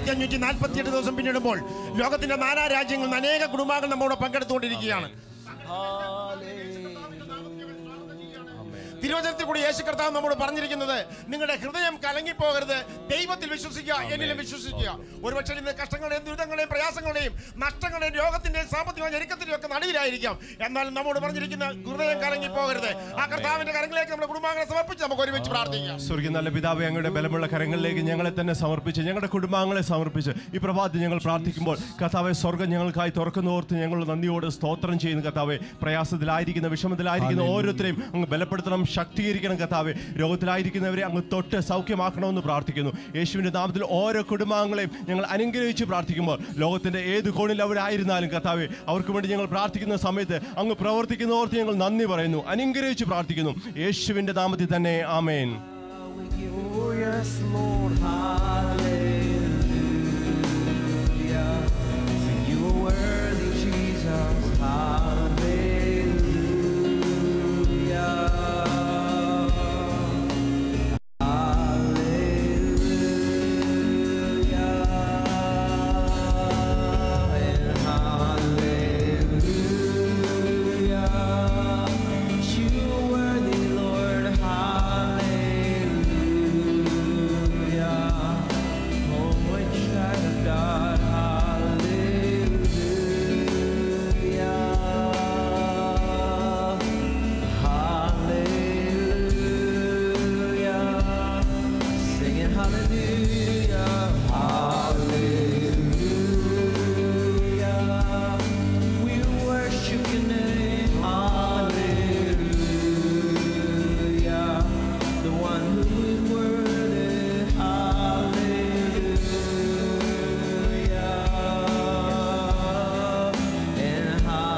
ആയിരത്തി അഞ്ഞൂറ്റി നാൽപ്പത്തി എട്ട് ദിവസം പിന്നിടുമ്പോൾ ലോകത്തിന്റെ നാനാ രാജ്യങ്ങളിൽ നിന്ന് അനേക കുടുംബാംഗങ്ങൾ നമ്മോട് പങ്കെടുത്തുകൊണ്ടിരിക്കുകയാണ് തിരുവചനത്തിൽ കൂടി യേശു കർത്താവ് നമ്മോട് പറഞ്ഞിരിക്കുന്നത് നിങ്ങളുടെ ഹൃദയം കലങ്ങിപ്പോകരുത് ദൈവത്തിൽ വിശ്വസിക്കുക എന്നിലും വിശ്വസിക്കുക ഒരുപക്ഷെ ഇന്ന് കഷ്ടങ്ങളുടെയും ദുരിതങ്ങളുടെയും പ്രയാസങ്ങളുടെയും നഷ്ടങ്ങളുടെയും രോഗത്തിന്റെയും സാമ്പത്തിക ഞെരുക്കത്തിന്റെയും ഒക്കെ നടുവിലായിരിക്കാം എന്നാൽ നമ്മോട് പറഞ്ഞിരിക്കുന്ന ഹൃദയം കലങ്ങിപ്പോകരുത് ആ കർത്താവിന്റെ കരങ്ങളിലേക്ക് നമ്മുടെ കുടുംബാംഗങ്ങളെ സമർപ്പിച്ച് നമുക്ക് ഒരുമിച്ച് പ്രാർത്ഥിക്കാം സ്വർഗീയ നല്ല പിതാവെ ഞങ്ങളുടെ ബലമുള്ള കരങ്ങളിലേക്ക് ഞങ്ങളെ തന്നെ സമർപ്പിച്ച് ഞങ്ങളുടെ കുടുംബാംഗങ്ങളെ സമർപ്പിച്ച് ഈ പ്രഭാതത്തിൽ ഞങ്ങൾ പ്രാർത്ഥിക്കുമ്പോൾ കഥാവെ സ്വർഗം ഞങ്ങൾക്കായി തുറക്കുന്ന ഓർത്ത് ഞങ്ങൾ നന്ദിയോട് സ്തോത്രം ചെയ്യുന്ന കഥാവെ പ്രയാസത്തിലായിരിക്കുന്ന വിഷമത്തിലായിരിക്കുന്ന ഓരോരുത്തരെയും അങ്ങ് ബലപ്പെടുത്തണം ശക്തീകരിക്കണം കഥാവെ രോഗത്തിലായിരിക്കുന്നവരെ അങ്ങ് തൊട്ട് സൗഖ്യമാക്കണമെന്ന് പ്രാർത്ഥിക്കുന്നു യേശുവിന്റെ നാമത്തിൽ ഓരോ കുടുംബാംഗങ്ങളെയും ഞങ്ങൾ അനുഗ്രഹിച്ച് പ്രാർത്ഥിക്കുമ്പോൾ ലോകത്തിന്റെ ഏത് കോണിൽ അവരായിരുന്നാലും കഥാവെ അവർക്ക് വേണ്ടി ഞങ്ങൾ പ്രാർത്ഥിക്കുന്ന സമയത്ത് അങ്ങ് പ്രവർത്തിക്കുന്ന ഓർത്ത് ഞങ്ങൾ നന്ദി പറയുന്നു അനുഗ്രഹിച്ച് പ്രാർത്ഥിക്കുന്നു യേശുവിന്റെ നാമത്തിൽ തന്നെ ആമേൻ Oh, yes, Lord, hallelujah. For you are worthy, Jesus, hallelujah. Hallelujah. And hallelujah. You are worthy, Lord, hallelujah. Oh, my child of God, hallelujah. Hallelujah. Singing hallelujah, hallelujah. We worship your name, hallelujah. The one who is worthy, hallelujah. And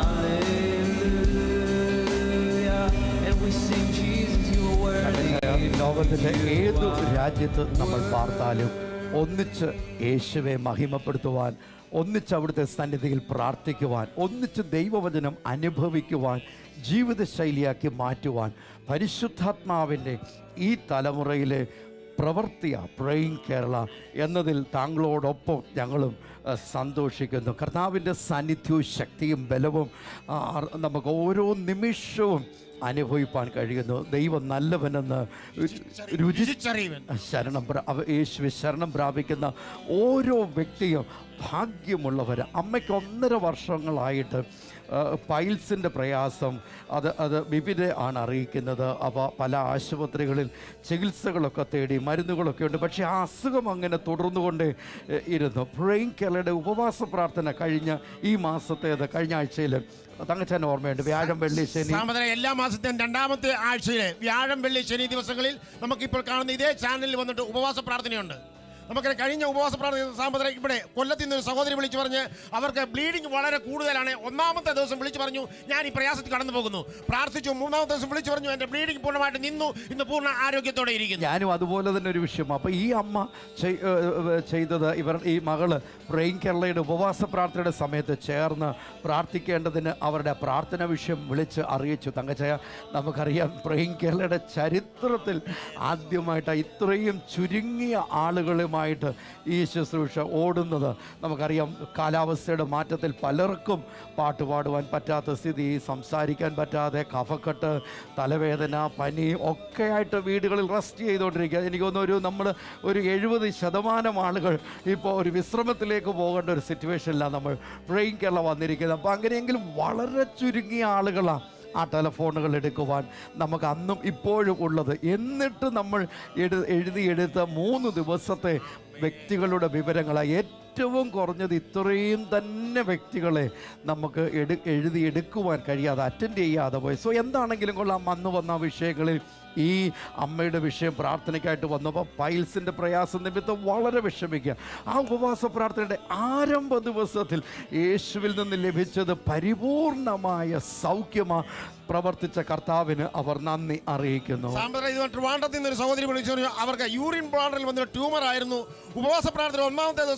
hallelujah. And we sing, Jesus, you are worthy. ലോകത്തിൻ്റെ ഏതു രാജ്യത്ത് നമ്മൾ പാർത്താലും ഒന്നിച്ച് യേശുവെ മഹിമപ്പെടുത്തുവാൻ ഒന്നിച്ച് അവിടുത്തെ സന്നിധിയിൽ പ്രാർത്ഥിക്കുവാൻ ഒന്നിച്ച് ദൈവവചനം അനുഭവിക്കുവാൻ ജീവിതശൈലിയാക്കി മാറ്റുവാൻ പരിശുദ്ധാത്മാവിൻ്റെ ഈ തലമുറയിലെ പ്രവർത്തിയ പ്രേയിങ് കേരള എന്നതിൽ താങ്കളോടൊപ്പം ഞങ്ങളും അഹ്, സന്തോഷിക്കുന്നു കർത്താവിൻ്റെ സാന്നിധ്യവും ശക്തിയും ബലവും ആ, നമുക്ക് ഓരോ നിമിഷവും അനുഭവിപ്പാൻ കഴിയുന്നു ദൈവം നല്ലവനെന്ന് രുചി രുചിച്ചറിയുവൻ ശരണം പ്ര- അവ- യേശുവെ ശരണം പ്രാപിക്കുന്ന ഓരോ വ്യക്തിയും ഭാഗ്യമുള്ളവർ അമ്മയ്ക്ക് ഒന്നര വർഷങ്ങളായിട്ട് ആ, പൈൽസിൻ്റെ പ്രയാസം അത് അത് വിവിധ ആണ് അറിയിക്കുന്നത് അവ പല ആശുപത്രികളിൽ ചികിത്സകളൊക്കെ തേടി മരുന്നുകളൊക്കെ ഉണ്ട് പക്ഷേ ആ അസുഖം അങ്ങനെ തുടർന്നുകൊണ്ട് എ, ഇരുന്നു പ്രേം കേരളയുടെ ഉപവാസ പ്രാർത്ഥന കഴിഞ്ഞ ഈ മാസത്തേത് കഴിഞ്ഞ ആഴ്ചയിൽ തങ്കച്ചാൻ ഓർമ്മയുണ്ട് വ്യാഴം വെള്ളി ശനി സാമ്പത്തിക എല്ലാ മാസത്തെയും രണ്ടാമത്തെ ആഴ്ചയിലെ വ്യാഴം വെള്ളി ശനി ദിവസങ്ങളിൽ നമുക്കിപ്പോൾ കാണുന്ന ഇതേ ചാനലിൽ വന്നിട്ട് ഉപവാസ പ്രാർത്ഥനയുണ്ട് നമുക്ക് കഴിഞ്ഞ ഉപവാസ പ്രാർത്ഥന സാമ്പത്തിക ഇവിടെ കൊല്ലത്തിൽ നിന്ന് ഒരു സഹോദരി വിളിച്ചു പറഞ്ഞ് അവർക്ക് ബ്ലീഡിംഗ് വളരെ കൂടുതലാണ് ഒന്നാമത്തെ ദിവസം വിളിച്ചു പറഞ്ഞു ഞാൻ ഈ പ്രയാസത്തിൽ കടന്നു പോകുന്നു പ്രാർത്ഥിച്ചു മൂന്നാമത്തെ ദിവസം വിളിച്ചു പറഞ്ഞു എൻ്റെ ബ്ലീഡിംഗ് പൂർണ്ണമായിട്ട് നിന്നു ഇന്ന് പൂർണ്ണ ആരോഗ്യത്തോടെ ഇരിക്കുന്നു ഞാനും അതുപോലെ തന്നെ ഒരു വിഷയം അപ്പോൾ ഈ അമ്മ ചെയ്- ഏ, ഏ, ചെയ്തത് ഇവർ ഈ മകള് പ്രേം കേരളയുടെ ഉപവാസ പ്രാർത്ഥനയുടെ സമയത്ത് ചേർന്ന് പ്രാർത്ഥിക്കേണ്ടതിന് അവരുടെ പ്രാർത്ഥന വിഷയം വിളിച്ച് അറിയിച്ചു തങ്കച്ചയ നമുക്കറിയാം പ്രേം കേരളയുടെ ചരിത്രത്തിൽ ആദ്യമായിട്ട് ഇത്രയും ചുരുങ്ങിയ ആളുകളുമായിട്ട് ഈ ശുശ്രൂഷ ഓടുന്നത് നമുക്കറിയാം കാലാവസ്ഥയുടെ മാറ്റത്തിൽ പലർക്കും പാട്ട് പാടുവാൻ പറ്റാത്ത സ്ഥിതി സംസാരിക്കാൻ പറ്റാതെ കഫക്കെട്ട് തലവേദന പനി ഒക്കെ ആയിട്ട് വീടുകളിൽ റെസ്റ്റ് ചെയ്തുകൊണ്ടിരിക്കുക എനിക്ക് തോന്നുന്നു ഒരു നമ്മൾ ഒരു എഴുപത് ശതമാനം ആളുകൾ ഇപ്പോൾ ഒരു വിശ്രമത്തിലേക്ക് പോകേണ്ട ഒരു സിറ്റുവേഷനിലാണ് നമ്മൾ ട്രെയിൻ കേരള വന്നിരിക്കുന്നത് അപ്പോൾ അങ്ങനെയെങ്കിലും വളരെ ചുരുങ്ങിയ ആളുകളാണ് ആ ടെലഫോണുകൾ എടുക്കുവാൻ നമുക്ക് അന്നും ഇപ്പോഴും ഉള്ളത് എന്നിട്ട് നമ്മൾ എഴു എഴുതിയെടുത്ത മൂന്ന് ദിവസത്തെ വ്യക്തികളുടെ വിവരങ്ങളാണ് ഏറ്റവും കുറഞ്ഞത് ഇത്രയും തന്നെ വ്യക്തികളെ നമുക്ക് എടു എഴുതിയെടുക്കുവാൻ കഴിയാതെ അറ്റൻഡ് ചെയ്യാതെ പോയി സോ എന്താണെങ്കിലും കൊള്ളാം അന്ന് വന്ന വിഷയങ്ങളിൽ ഈ അമ്മയുടെ വിഷയം പ്രാർത്ഥനയ്ക്കായിട്ട് വന്നപ്പോൾ പൈൽസിൻ്റെ പ്രയാസം നിമിത്തം വളരെ വിഷമിക്കുക ആ ഉപവാസ പ്രാർത്ഥനയുടെ ആരംഭ ദിവസത്തിൽ യേശുവിൽ നിന്ന് ലഭിച്ചത് പരിപൂർണമായ സൗഖ്യമാ പ്രവർത്തിച്ച കർത്താവിന് അവർ നന്ദി അറിയിക്കുന്നു സാമ്പത്തിക ഇത് ട്രിവാൻഡ്രത്തിൽ നിന്ന് ഒരു സഹോദരി വിളിച്ചു പറഞ്ഞു അവർക്ക് യൂറിൻ ബ്ലാഡറിൽ വന്ന ട്യൂമർ ആയിരുന്നു ഉപവാസ പ്രാർത്ഥന ഒന്നാമത്തെ ദിവസം ഈ പ്ര-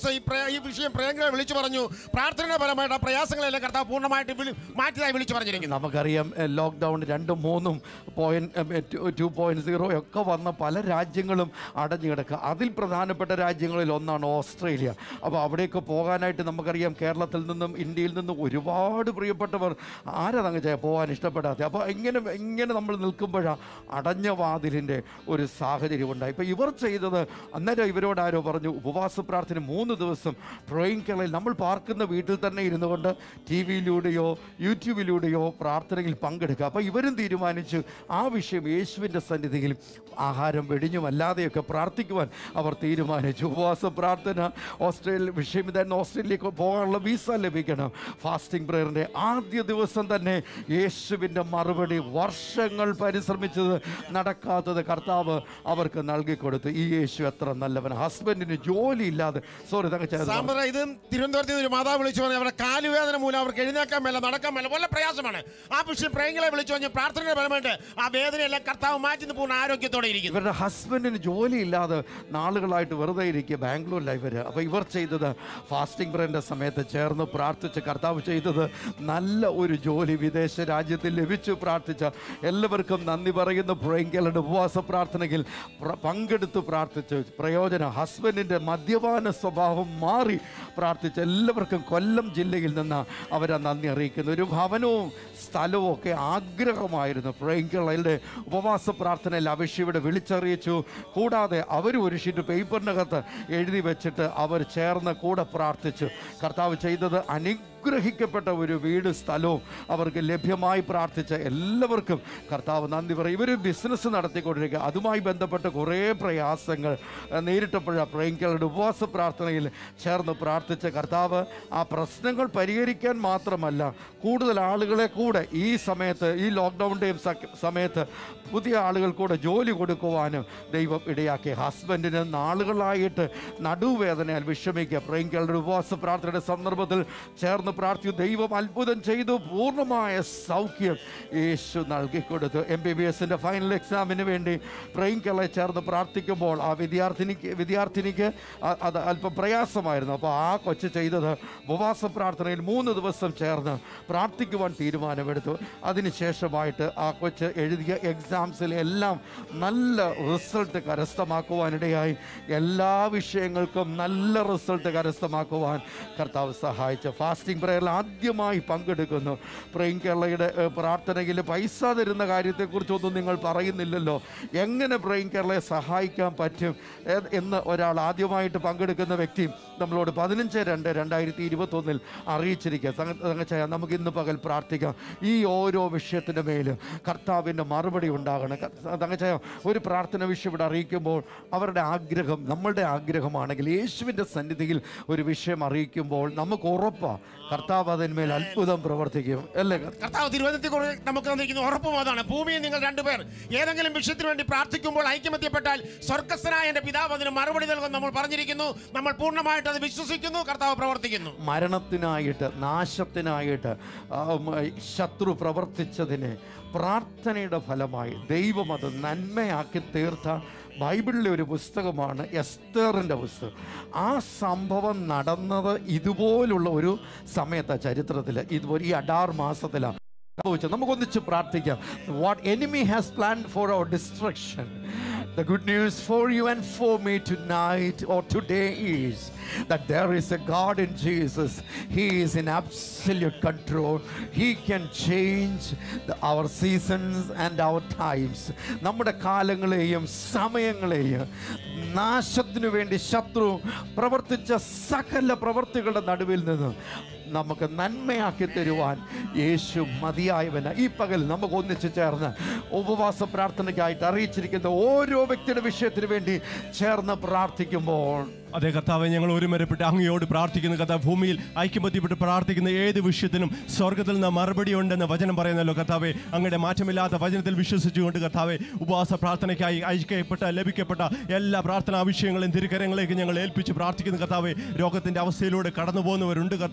ഈ വിഷയം പ്രിയങ്കരെ വിളിച്ചു പറഞ്ഞു പ്രാർത്ഥനയുടെ ഫലമായിട്ട് ആ പ്രയാസങ്ങളെല്ലാം കർത്താവ് പൂർണ്ണമായിട്ട് വിളി- മാറ്റിയതായി വിളിച്ചു പറഞ്ഞിരിക്കുന്നു നമുക്കറിയാം എ, ലോക്ക്ഡൗൺ രണ്ടും മൂന്നും പോയിന്റ് ടു പോയിന്റ് സീറോ ഒക്കെ വന്ന പല രാജ്യങ്ങളും അടഞ്ഞു കിടക്കുക അതിൽ പ്രധാനപ്പെട്ട രാജ്യങ്ങളിൽ ഒന്നാണ് ഓസ്ട്രേലിയ അപ്പോൾ അവിടേക്ക് പോകാനായിട്ട് നമുക്കറിയാം കേരളത്തിൽ നിന്നും ഇന്ത്യയിൽ നിന്നും ഒരുപാട് പ്രിയപ്പെട്ടവർ ആരാ തങ്ങ ചെയ്യാൻ പോകാൻ ഇഷ്ടപ്പെടാതെ അപ്പോൾ ഇങ്ങനെ ഇങ്ങനെ നമ്മൾ നിൽക്കുമ്പോഴാണ് അടഞ്ഞ വാതിലിൻ്റെ ഒരു സാഹചര്യം ഉണ്ടായി ഇപ്പോൾ ഇവർ ചെയ്തത് അന്നേരം ഇവരോട് ആരോ പറഞ്ഞു ഉപവാസ പ്രാർത്ഥന മൂന്ന് ദിവസം ഡ്രോയിങ് കളയിൽ നമ്മൾ പാർക്കുന്ന വീട്ടിൽ തന്നെ ഇരുന്നു കൊണ്ട് ടി വിയിലൂടെയോ യൂട്യൂബിലൂടെയോ പ്രാർത്ഥനയിൽ പങ്കെടുക്കുക അപ്പോൾ ഇവരും തീരുമാനിച്ചു ആ വിഷയം യേശുവിൻ്റെ സന്നിധിയിൽ ആഹാരം വെടിഞ്ഞുമല്ലാതെയൊക്കെ പ്രാർത്ഥിക്കുവാൻ അവർ തീരുമാനിച്ചു ഉപവാസ പ്രാർത്ഥന ഓസ്ട്രേലിയ വിഷയം ഇതായിരുന്നു ഓസ്ട്രേലിയക്ക് പോകാനുള്ള വിസ ലഭിക്കണം ഫാസ്റ്റിംഗ് പ്രയറിൻ്റെ ആദ്യ ദിവസം തന്നെ യേശുവിൻ്റെ മറുപടി വർഷങ്ങൾ പരിശ്രമിച്ചത് നടക്കാത്തത് കർത്താവ് അവർക്ക് നൽകിക്കൊടുത്തു ഈ യേശു എത്ര നല്ലവൻ ഹസ്ബൻഡിന് ജോലി ഇല്ലാതെ സോറി തങ്ങ സാമ്പറ ഇത് തിരുവനന്തപുരത്ത് നിന്ന് ഒരു മാതാവ് വിളിച്ചു പറഞ്ഞു അവരുടെ കാലുവേദന മൂലം അവർക്ക് എഴുന്നേക്കാൻ മേല നടക്കാൻ മേല വളരെ പ്രയാസമാണ് ആ വിഷയം പ്രേങ്ങളെ വിളിച്ചു പറഞ്ഞ് പ്രാർത്ഥനയുടെ ഫലമായിട്ട് ആ വേദനയെല്ലാം കർത്താവ് മാറ്റി പൂർണ്ണ ആരോഗ്യത്തോടെ ഇരിക്കുന്നു ഇവരുടെ ഹസ്ബൻഡിന് ജോലി ഇല്ലാതെ നാളുകളായിട്ട് വെറുതെ ഇരിക്കുക ബാംഗ്ലൂരിലാണ് ഇവർ അപ്പോൾ ഇവർ ചെയ്തത് ഫാസ്റ്റിംഗ് പ്രേൻ്റെ സമയത്ത് ചേർന്ന് പ്രാർത്ഥിച്ച് കർത്താവ് ചെയ്തത് നല്ല ഒരു ജോലി വിദേശ രാജ്യത്തിൽ ലഭിച്ചു പ്രാർത്ഥിച്ച എല്ലാവർക്കും നന്ദി പറയുന്ന പ്രേങ്കലുടെ ഉപവാസ പ്രാർത്ഥനയിൽ പ്ര- പങ്കെടുത്ത് പ്രാർത്ഥിച്ച് പ്രയോജനം ഹസ്ബൻഡിൻ്റെ മദ്യപാന സ്വഭാവം മാറി പ്രാർത്ഥിച്ച എല്ലാവർക്കും കൊല്ലം ജില്ലയിൽ നിന്ന് അവരെ നന്ദി അറിയിക്കുന്നു ഒരു ഭവനവും സ്ഥലവും ഒക്കെ ആഗ്രഹമായിരുന്നു പ്രേങ്കലയുടെ ഉപവാസ പ്രാർത്ഥനയിൽ അഭിഷേവിടെ വിളിച്ചറിയിച്ചു കൂടാതെ അവർ ഒരു ഷീറ്റ് പേപ്പറിനകത്ത് എഴുതി വെച്ചിട്ട് അവർ ചേർന്ന് കൂടെ പ്രാർത്ഥിച്ചു കർത്താവ് ചെയ്തത് അനുഗ്രഹിക്കപ്പെട്ട ഒരു വീട് സ്ഥലവും അവർക്ക് ലഭ്യമായി പ്രാർത്ഥിച്ച എല്ലാവർക്കും കർത്താവ് നന്ദി പറയും ഇവർ ബിസിനസ് നടത്തിക്കൊണ്ടിരിക്കുക അതുമായി ബന്ധപ്പെട്ട കുറേ പ്രയാസങ്ങൾ അഹ്, നേരിട്ടപ്പോഴാണ് പ്രേങ്കികളുടെ ഉപവാസ പ്രാർത്ഥനയിൽ ചേർന്ന് പ്രാർത്ഥിച്ച കർത്താവ് ആ പ്രശ്നങ്ങൾ പരിഹരിക്കാൻ മാത്രമല്ല കൂടുതൽ ആളുകളെ കൂടെ ഈ സമയത്ത് ഈ ലോക്ക്ഡൗണിൻ്റെയും സമയത്ത് പുതിയ ആളുകൾ കൂടെ ജോലി കൊടുക്കുവാനും ദൈവം ഇടയാക്കി ഹസ്ബൻഡിന് നാളുകളായിട്ട് നടുവേദനയാൽ വിഷമിക്കുക പ്രേങ്കികളുടെ ഉപവാസ പ്രാർത്ഥനയുടെ സന്ദർഭത്തിൽ ചേർന്ന് പ്രാർത്ഥിച്ചു ദൈവം അത്ഭുതം ചെയ്തു പൂർണ്ണമായ സൗഖ്യം യേശു നൽകിക്കൊടുത്തു എം ബി ബി എസിൻ്റെ ഫൈനൽ എക്സാമിന് വേണ്ടി പ്രേങ്കിളെ ചേർന്ന് പ്രാർത്ഥിക്കുമ്പോൾ ആ വിദ്യാർത്ഥിനിക്ക് വിദ്യാർത്ഥിനിക്ക് അ- അത് അല്പം പ്രയാസമായിരുന്നു അപ്പോൾ ആ കൊച്ച് ചെയ്തത് ഉപവാസ പ്രാർത്ഥനയിൽ മൂന്ന് ദിവസം ചേർന്ന് പ്രാർത്ഥിക്കുവാൻ തീരുമാനമെടുത്തു അതിനുശേഷമായിട്ട് ആ കൊച്ച് എഴുതിയ എക്സാംസിൽ എല്ലാം നല്ല റിസൾട്ട് കരസ്ഥമാക്കുവാനിടയായി എല്ലാ വിഷയങ്ങൾക്കും നല്ല റിസൾട്ട് കരസ്ഥമാക്കുവാൻ കർത്താവ് സഹായിച്ചു ഫാസ്റ്റിംഗ് പ്രയറിൽ ആദ്യമായി പങ്കെടുക്കുന്നു പ്രേം കേരളയുടെ ഏഹ്, പ്രാർത്ഥനയിൽ പൈസ തരുന്ന കാര്യത്തെക്കുറിച്ചൊന്നും നിങ്ങൾ പറയുന്നില്ലല്ലോ എങ്ങനെ പ്രേം കേരളയെ സഹായിക്കാൻ പറ്റും ഏത് എന്ന് ഒരാൾ ആദ്യമായിട്ട് പങ്കെടുക്കുന്ന വ്യക്തി നമ്മളോട് പതിനഞ്ച് രണ്ട് രണ്ടായിരത്തി ഇരുപത്തൊന്നിൽ അറിയിച്ചിരിക്കുക സംഗ- തങ്കച്ചായ നമുക്ക് ഇന്ന് പകൽ പ്രാർത്ഥിക്കാം ഈ ഓരോ വിഷയത്തിൻ്റെ മേൽ കർത്താവിൻ്റെ മറുപടി ഉണ്ടാകണം ക- തങ്കച്ചായ ഒരു പ്രാർത്ഥന വിഷയം ഇവിടെ അറിയിക്കുമ്പോൾ അവരുടെ ആഗ്രഹം നമ്മളുടെ ആഗ്രഹമാണെങ്കിൽ യേശുവിൻ്റെ സന്നിധിയിൽ ഒരു വിഷയം അറിയിക്കുമ്പോൾ നമുക്ക് ഉറപ്പാണ് കർത്താവ് അതിന്മേൽ അത്ഭുതം പ്രവർത്തിക്കും അല്ലേ കർത്താവ് തിരുവനന്തപുരത്തെ കുറിച്ച് നമുക്ക് തന്നിരിക്കുന്ന ഉറപ്പും അതാണ് ഭൂമിയിൽ നിങ്ങൾ രണ്ടുപേർ ഏതെങ്കിലും വിഷയത്തിന് വേണ്ടി പ്രാർത്ഥിക്കുമ്പോൾ ഐക്യമത്യപ്പെട്ടാൽ സ്വർഗസ്ഥനായ എൻ്റെ പിതാവ് അതിന് മറുപടി നൽകും നമ്മൾ പറഞ്ഞിരിക്കുന്നു നമ്മൾ പൂർണ്ണമായിട്ട് അത് വിശ്വസിക്കുന്നു കർത്താവ് പ്രവർത്തിക്കുന്നു മരണത്തിനായിട്ട് നാശത്തിനായിട്ട് ആ, ഉം, ശത്രു പ്രവർത്തിച്ചതിനെ പ്രാർത്ഥനയുടെ ഫലമായി ദൈവം അത് നന്മയാക്കി തീർത്ത ബൈബിളിലെ ഒരു പുസ്തകമാണ് എസ്തറിൻ്റെ പുസ്തകം ആ സംഭവം നടന്നത് ഇതുപോലുള്ള ഒരു സമയത്താണ് ചരിത്രത്തിൽ ഇതുപോലെ ഈ അഡാർ മാസത്തിലാണ് സംഭവിച്ചത് നമുക്കൊന്നിച്ച് പ്രാർത്ഥിക്കാം what enemy has plan for our destruction The good news for you and for me tonight or today is that there is a God in Jesus. He is in absolute control. He can change the, our seasons and our times. നമ്മുടെ കാലങ്ങളെയും സമയങ്ങളെയും നാശത്തിനു വേണ്ടി ശത്രു പ്രവർത്തിച്ച സകല പ്രവർത്തികളുടെ നടുവിൽ നിന്ന് നമുക്ക് നന്മയാക്കി തരുവാൻ യേശു മതിയായവന് ഈ പകൽ നമുക്ക് ഒന്നിച്ചു ചേർന്ന് ഉപവാസ പ്രാർത്ഥനയ്ക്കായിട്ട് അറിയിച്ചിരിക്കുന്ന ഓരോ വ്യക്തിയുടെ വിഷയത്തിന് വേണ്ടി ചേർന്ന് പ്രാർത്ഥിക്കുമ്പോൾ അതേ കർത്താവെ ഞങ്ങൾ ഒരുമരപ്പെട്ട് അങ്ങയോട് പ്രാർത്ഥിക്കുന്ന കർത്താവ് ഭൂമിയിൽ ഐക്യബദ്ധിപ്പെട്ട് പ്രാർത്ഥിക്കുന്ന ഏത് വിഷയത്തിനും സ്വർഗത്തിൽ നിന്ന് മറുപടി ഉണ്ടെന്ന് വചനം പറയുന്നല്ലോ കർത്താവെ അങ്ങയുടെ മാറ്റമില്ലാത്ത വചനത്തിൽ വിശ്വസിച്ചുകൊണ്ട് കർത്താവെ ഉപവാസ പ്രാർത്ഥനയ്ക്കായി ഐക്യപ്പെട്ട ലഭിക്കപ്പെട്ട എല്ലാ പ്രാർത്ഥനാ വിഷയങ്ങളും തിരുക്കരങ്ങളിലേക്ക് ഞങ്ങൾ ഏൽപ്പിച്ച് പ്രാർത്ഥിക്കുന്ന കർത്താവെ രോഗത്തിന്റെ അവസ്ഥയിലൂടെ കടന്നു പോകുന്നവരുണ്ട് കർത്താവെ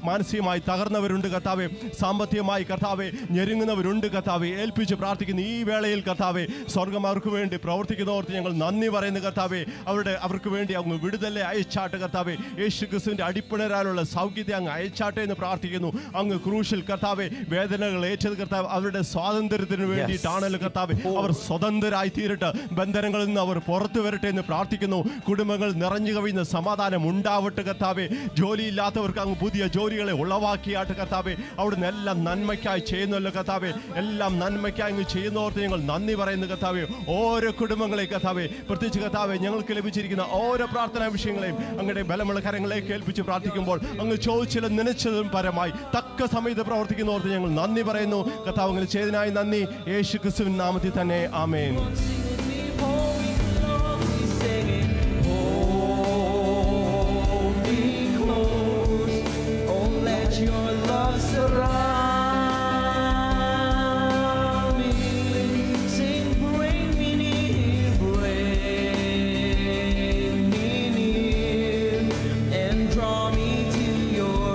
മാനസികമായി തകർന്നവരുണ്ട് കർത്താവെ സാമ്പത്തികമായി കർത്താവെ ഞെരുങ്ങുന്നവരുണ്ട് കർത്താവെ ഏൽപ്പിച്ച് പ്രാർത്ഥിക്കുന്ന ഈ വേളയിൽ കർത്താവെ സ്വർഗം അവർക്ക് വേണ്ടി പ്രവർത്തിക്കുന്നവർക്ക് ഞങ്ങൾ നന്ദി പറയുന്നു കർത്താവെ അവരുടെ അവർക്ക് വേണ്ടി അങ്ങ് വിടുതലെ അയച്ചാട്ട് കർത്താവെ യേശു ക്രിസ്തുവിന്റെ അടിപ്പിണരാനുള്ള സൗഖ്യത്തെ അങ്ങ് അയച്ചാട്ടെ എന്ന് പ്രാർത്ഥിക്കുന്നു അങ്ങ് ക്രൂശിൽ കർത്താവെ വേദനകൾ ഏറ്റത് കർത്താവ് അവരുടെ സ്വാതന്ത്ര്യത്തിന് വേണ്ടിയിട്ടാണല്ലോ കർത്താവെ അവർ സ്വതന്ത്രരായി തീരട്ടെ ബന്ധനങ്ങളിൽ നിന്ന് അവർ പുറത്തു വരട്ടെ എന്ന് പ്രാർത്ഥിക്കുന്നു കുടുംബങ്ങൾ നിറഞ്ഞു കവിയുന്ന സമാധാനം ഉണ്ടാവട്ടെ കർത്താവെ ജോലിയില്ലാത്തവർക്ക് അങ്ങ് പുതിയ ജോലികളെ ഉളവാക്കിയാട്ട് കർത്താവെ അവിടുന്ന് എല്ലാം നന്മയ്ക്കായി ചെയ്യുന്നല്ലോ കർത്താവെ എല്ലാം നന്മയ്ക്കായി അങ്ങ് ചെയ്യുന്നവർക്ക് ഞങ്ങൾ നന്ദി പറയുന്നു കർത്താവെ ഓരോ കുടുംബങ്ങളെ കർത്താവെ പ്രത്യേകിച്ച് കർത്താവെ ഞങ്ങൾക്ക് ലഭിച്ചിരിക്കുന്ന ഓരോ പ്രാർത്ഥനാ വിഷയങ്ങളെയും അങ്ങയുടെ ബലമുള്ള കരങ്ങളെ കേൾപ്പിച്ച് പ്രാർത്ഥിക്കുമ്പോൾ അങ്ങ് ചോദിച്ചതും നനച്ചതും പരമായി തക്ക സമയത്ത് പ്രവർത്തിക്കുന്നവർക്ക് ഞങ്ങൾ നന്ദി പറയുന്നു കർത്താവ് അങ്ങനെ ചെയ്തതിനായി നന്ദി യേശു ക്രിസ്തുവിൻ നാമത്തിൽ തന്നെ ആമേൻ Sing with me, holy, holy, hold me close. Oh, let your love surround me. Sing, bring me near, bring me near, and draw me to your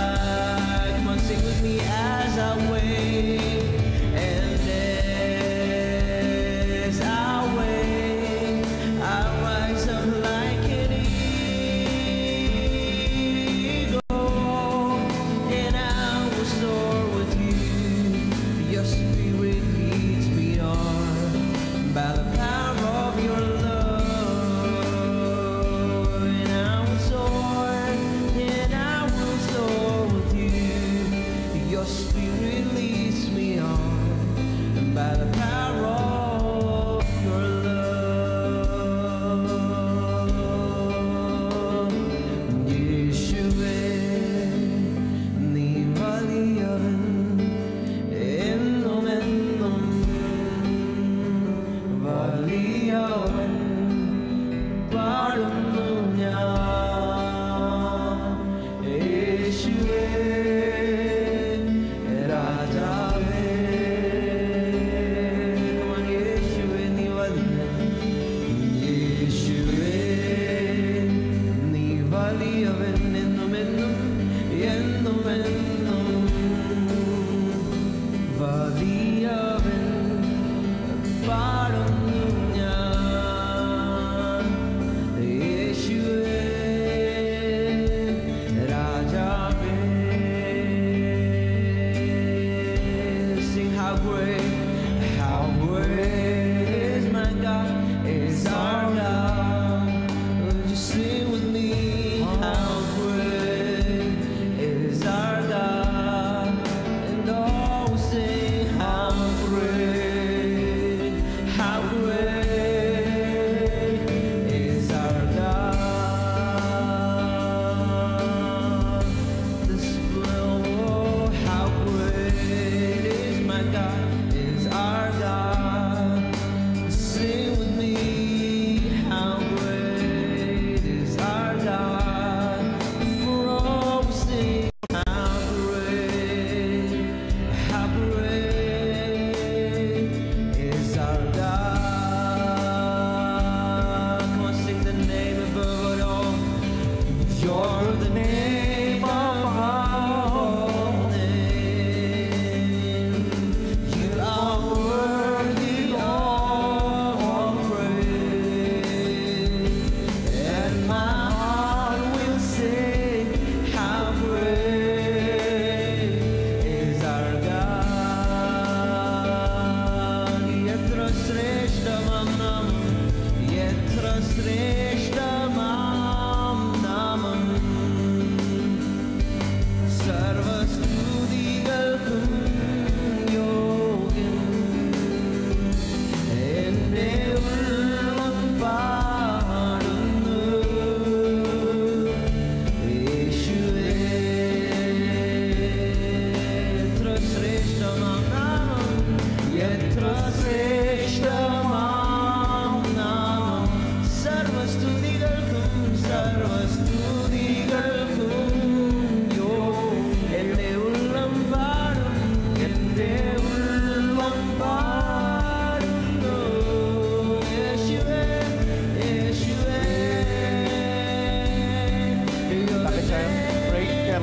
side. Come on, sing with me as I wait, and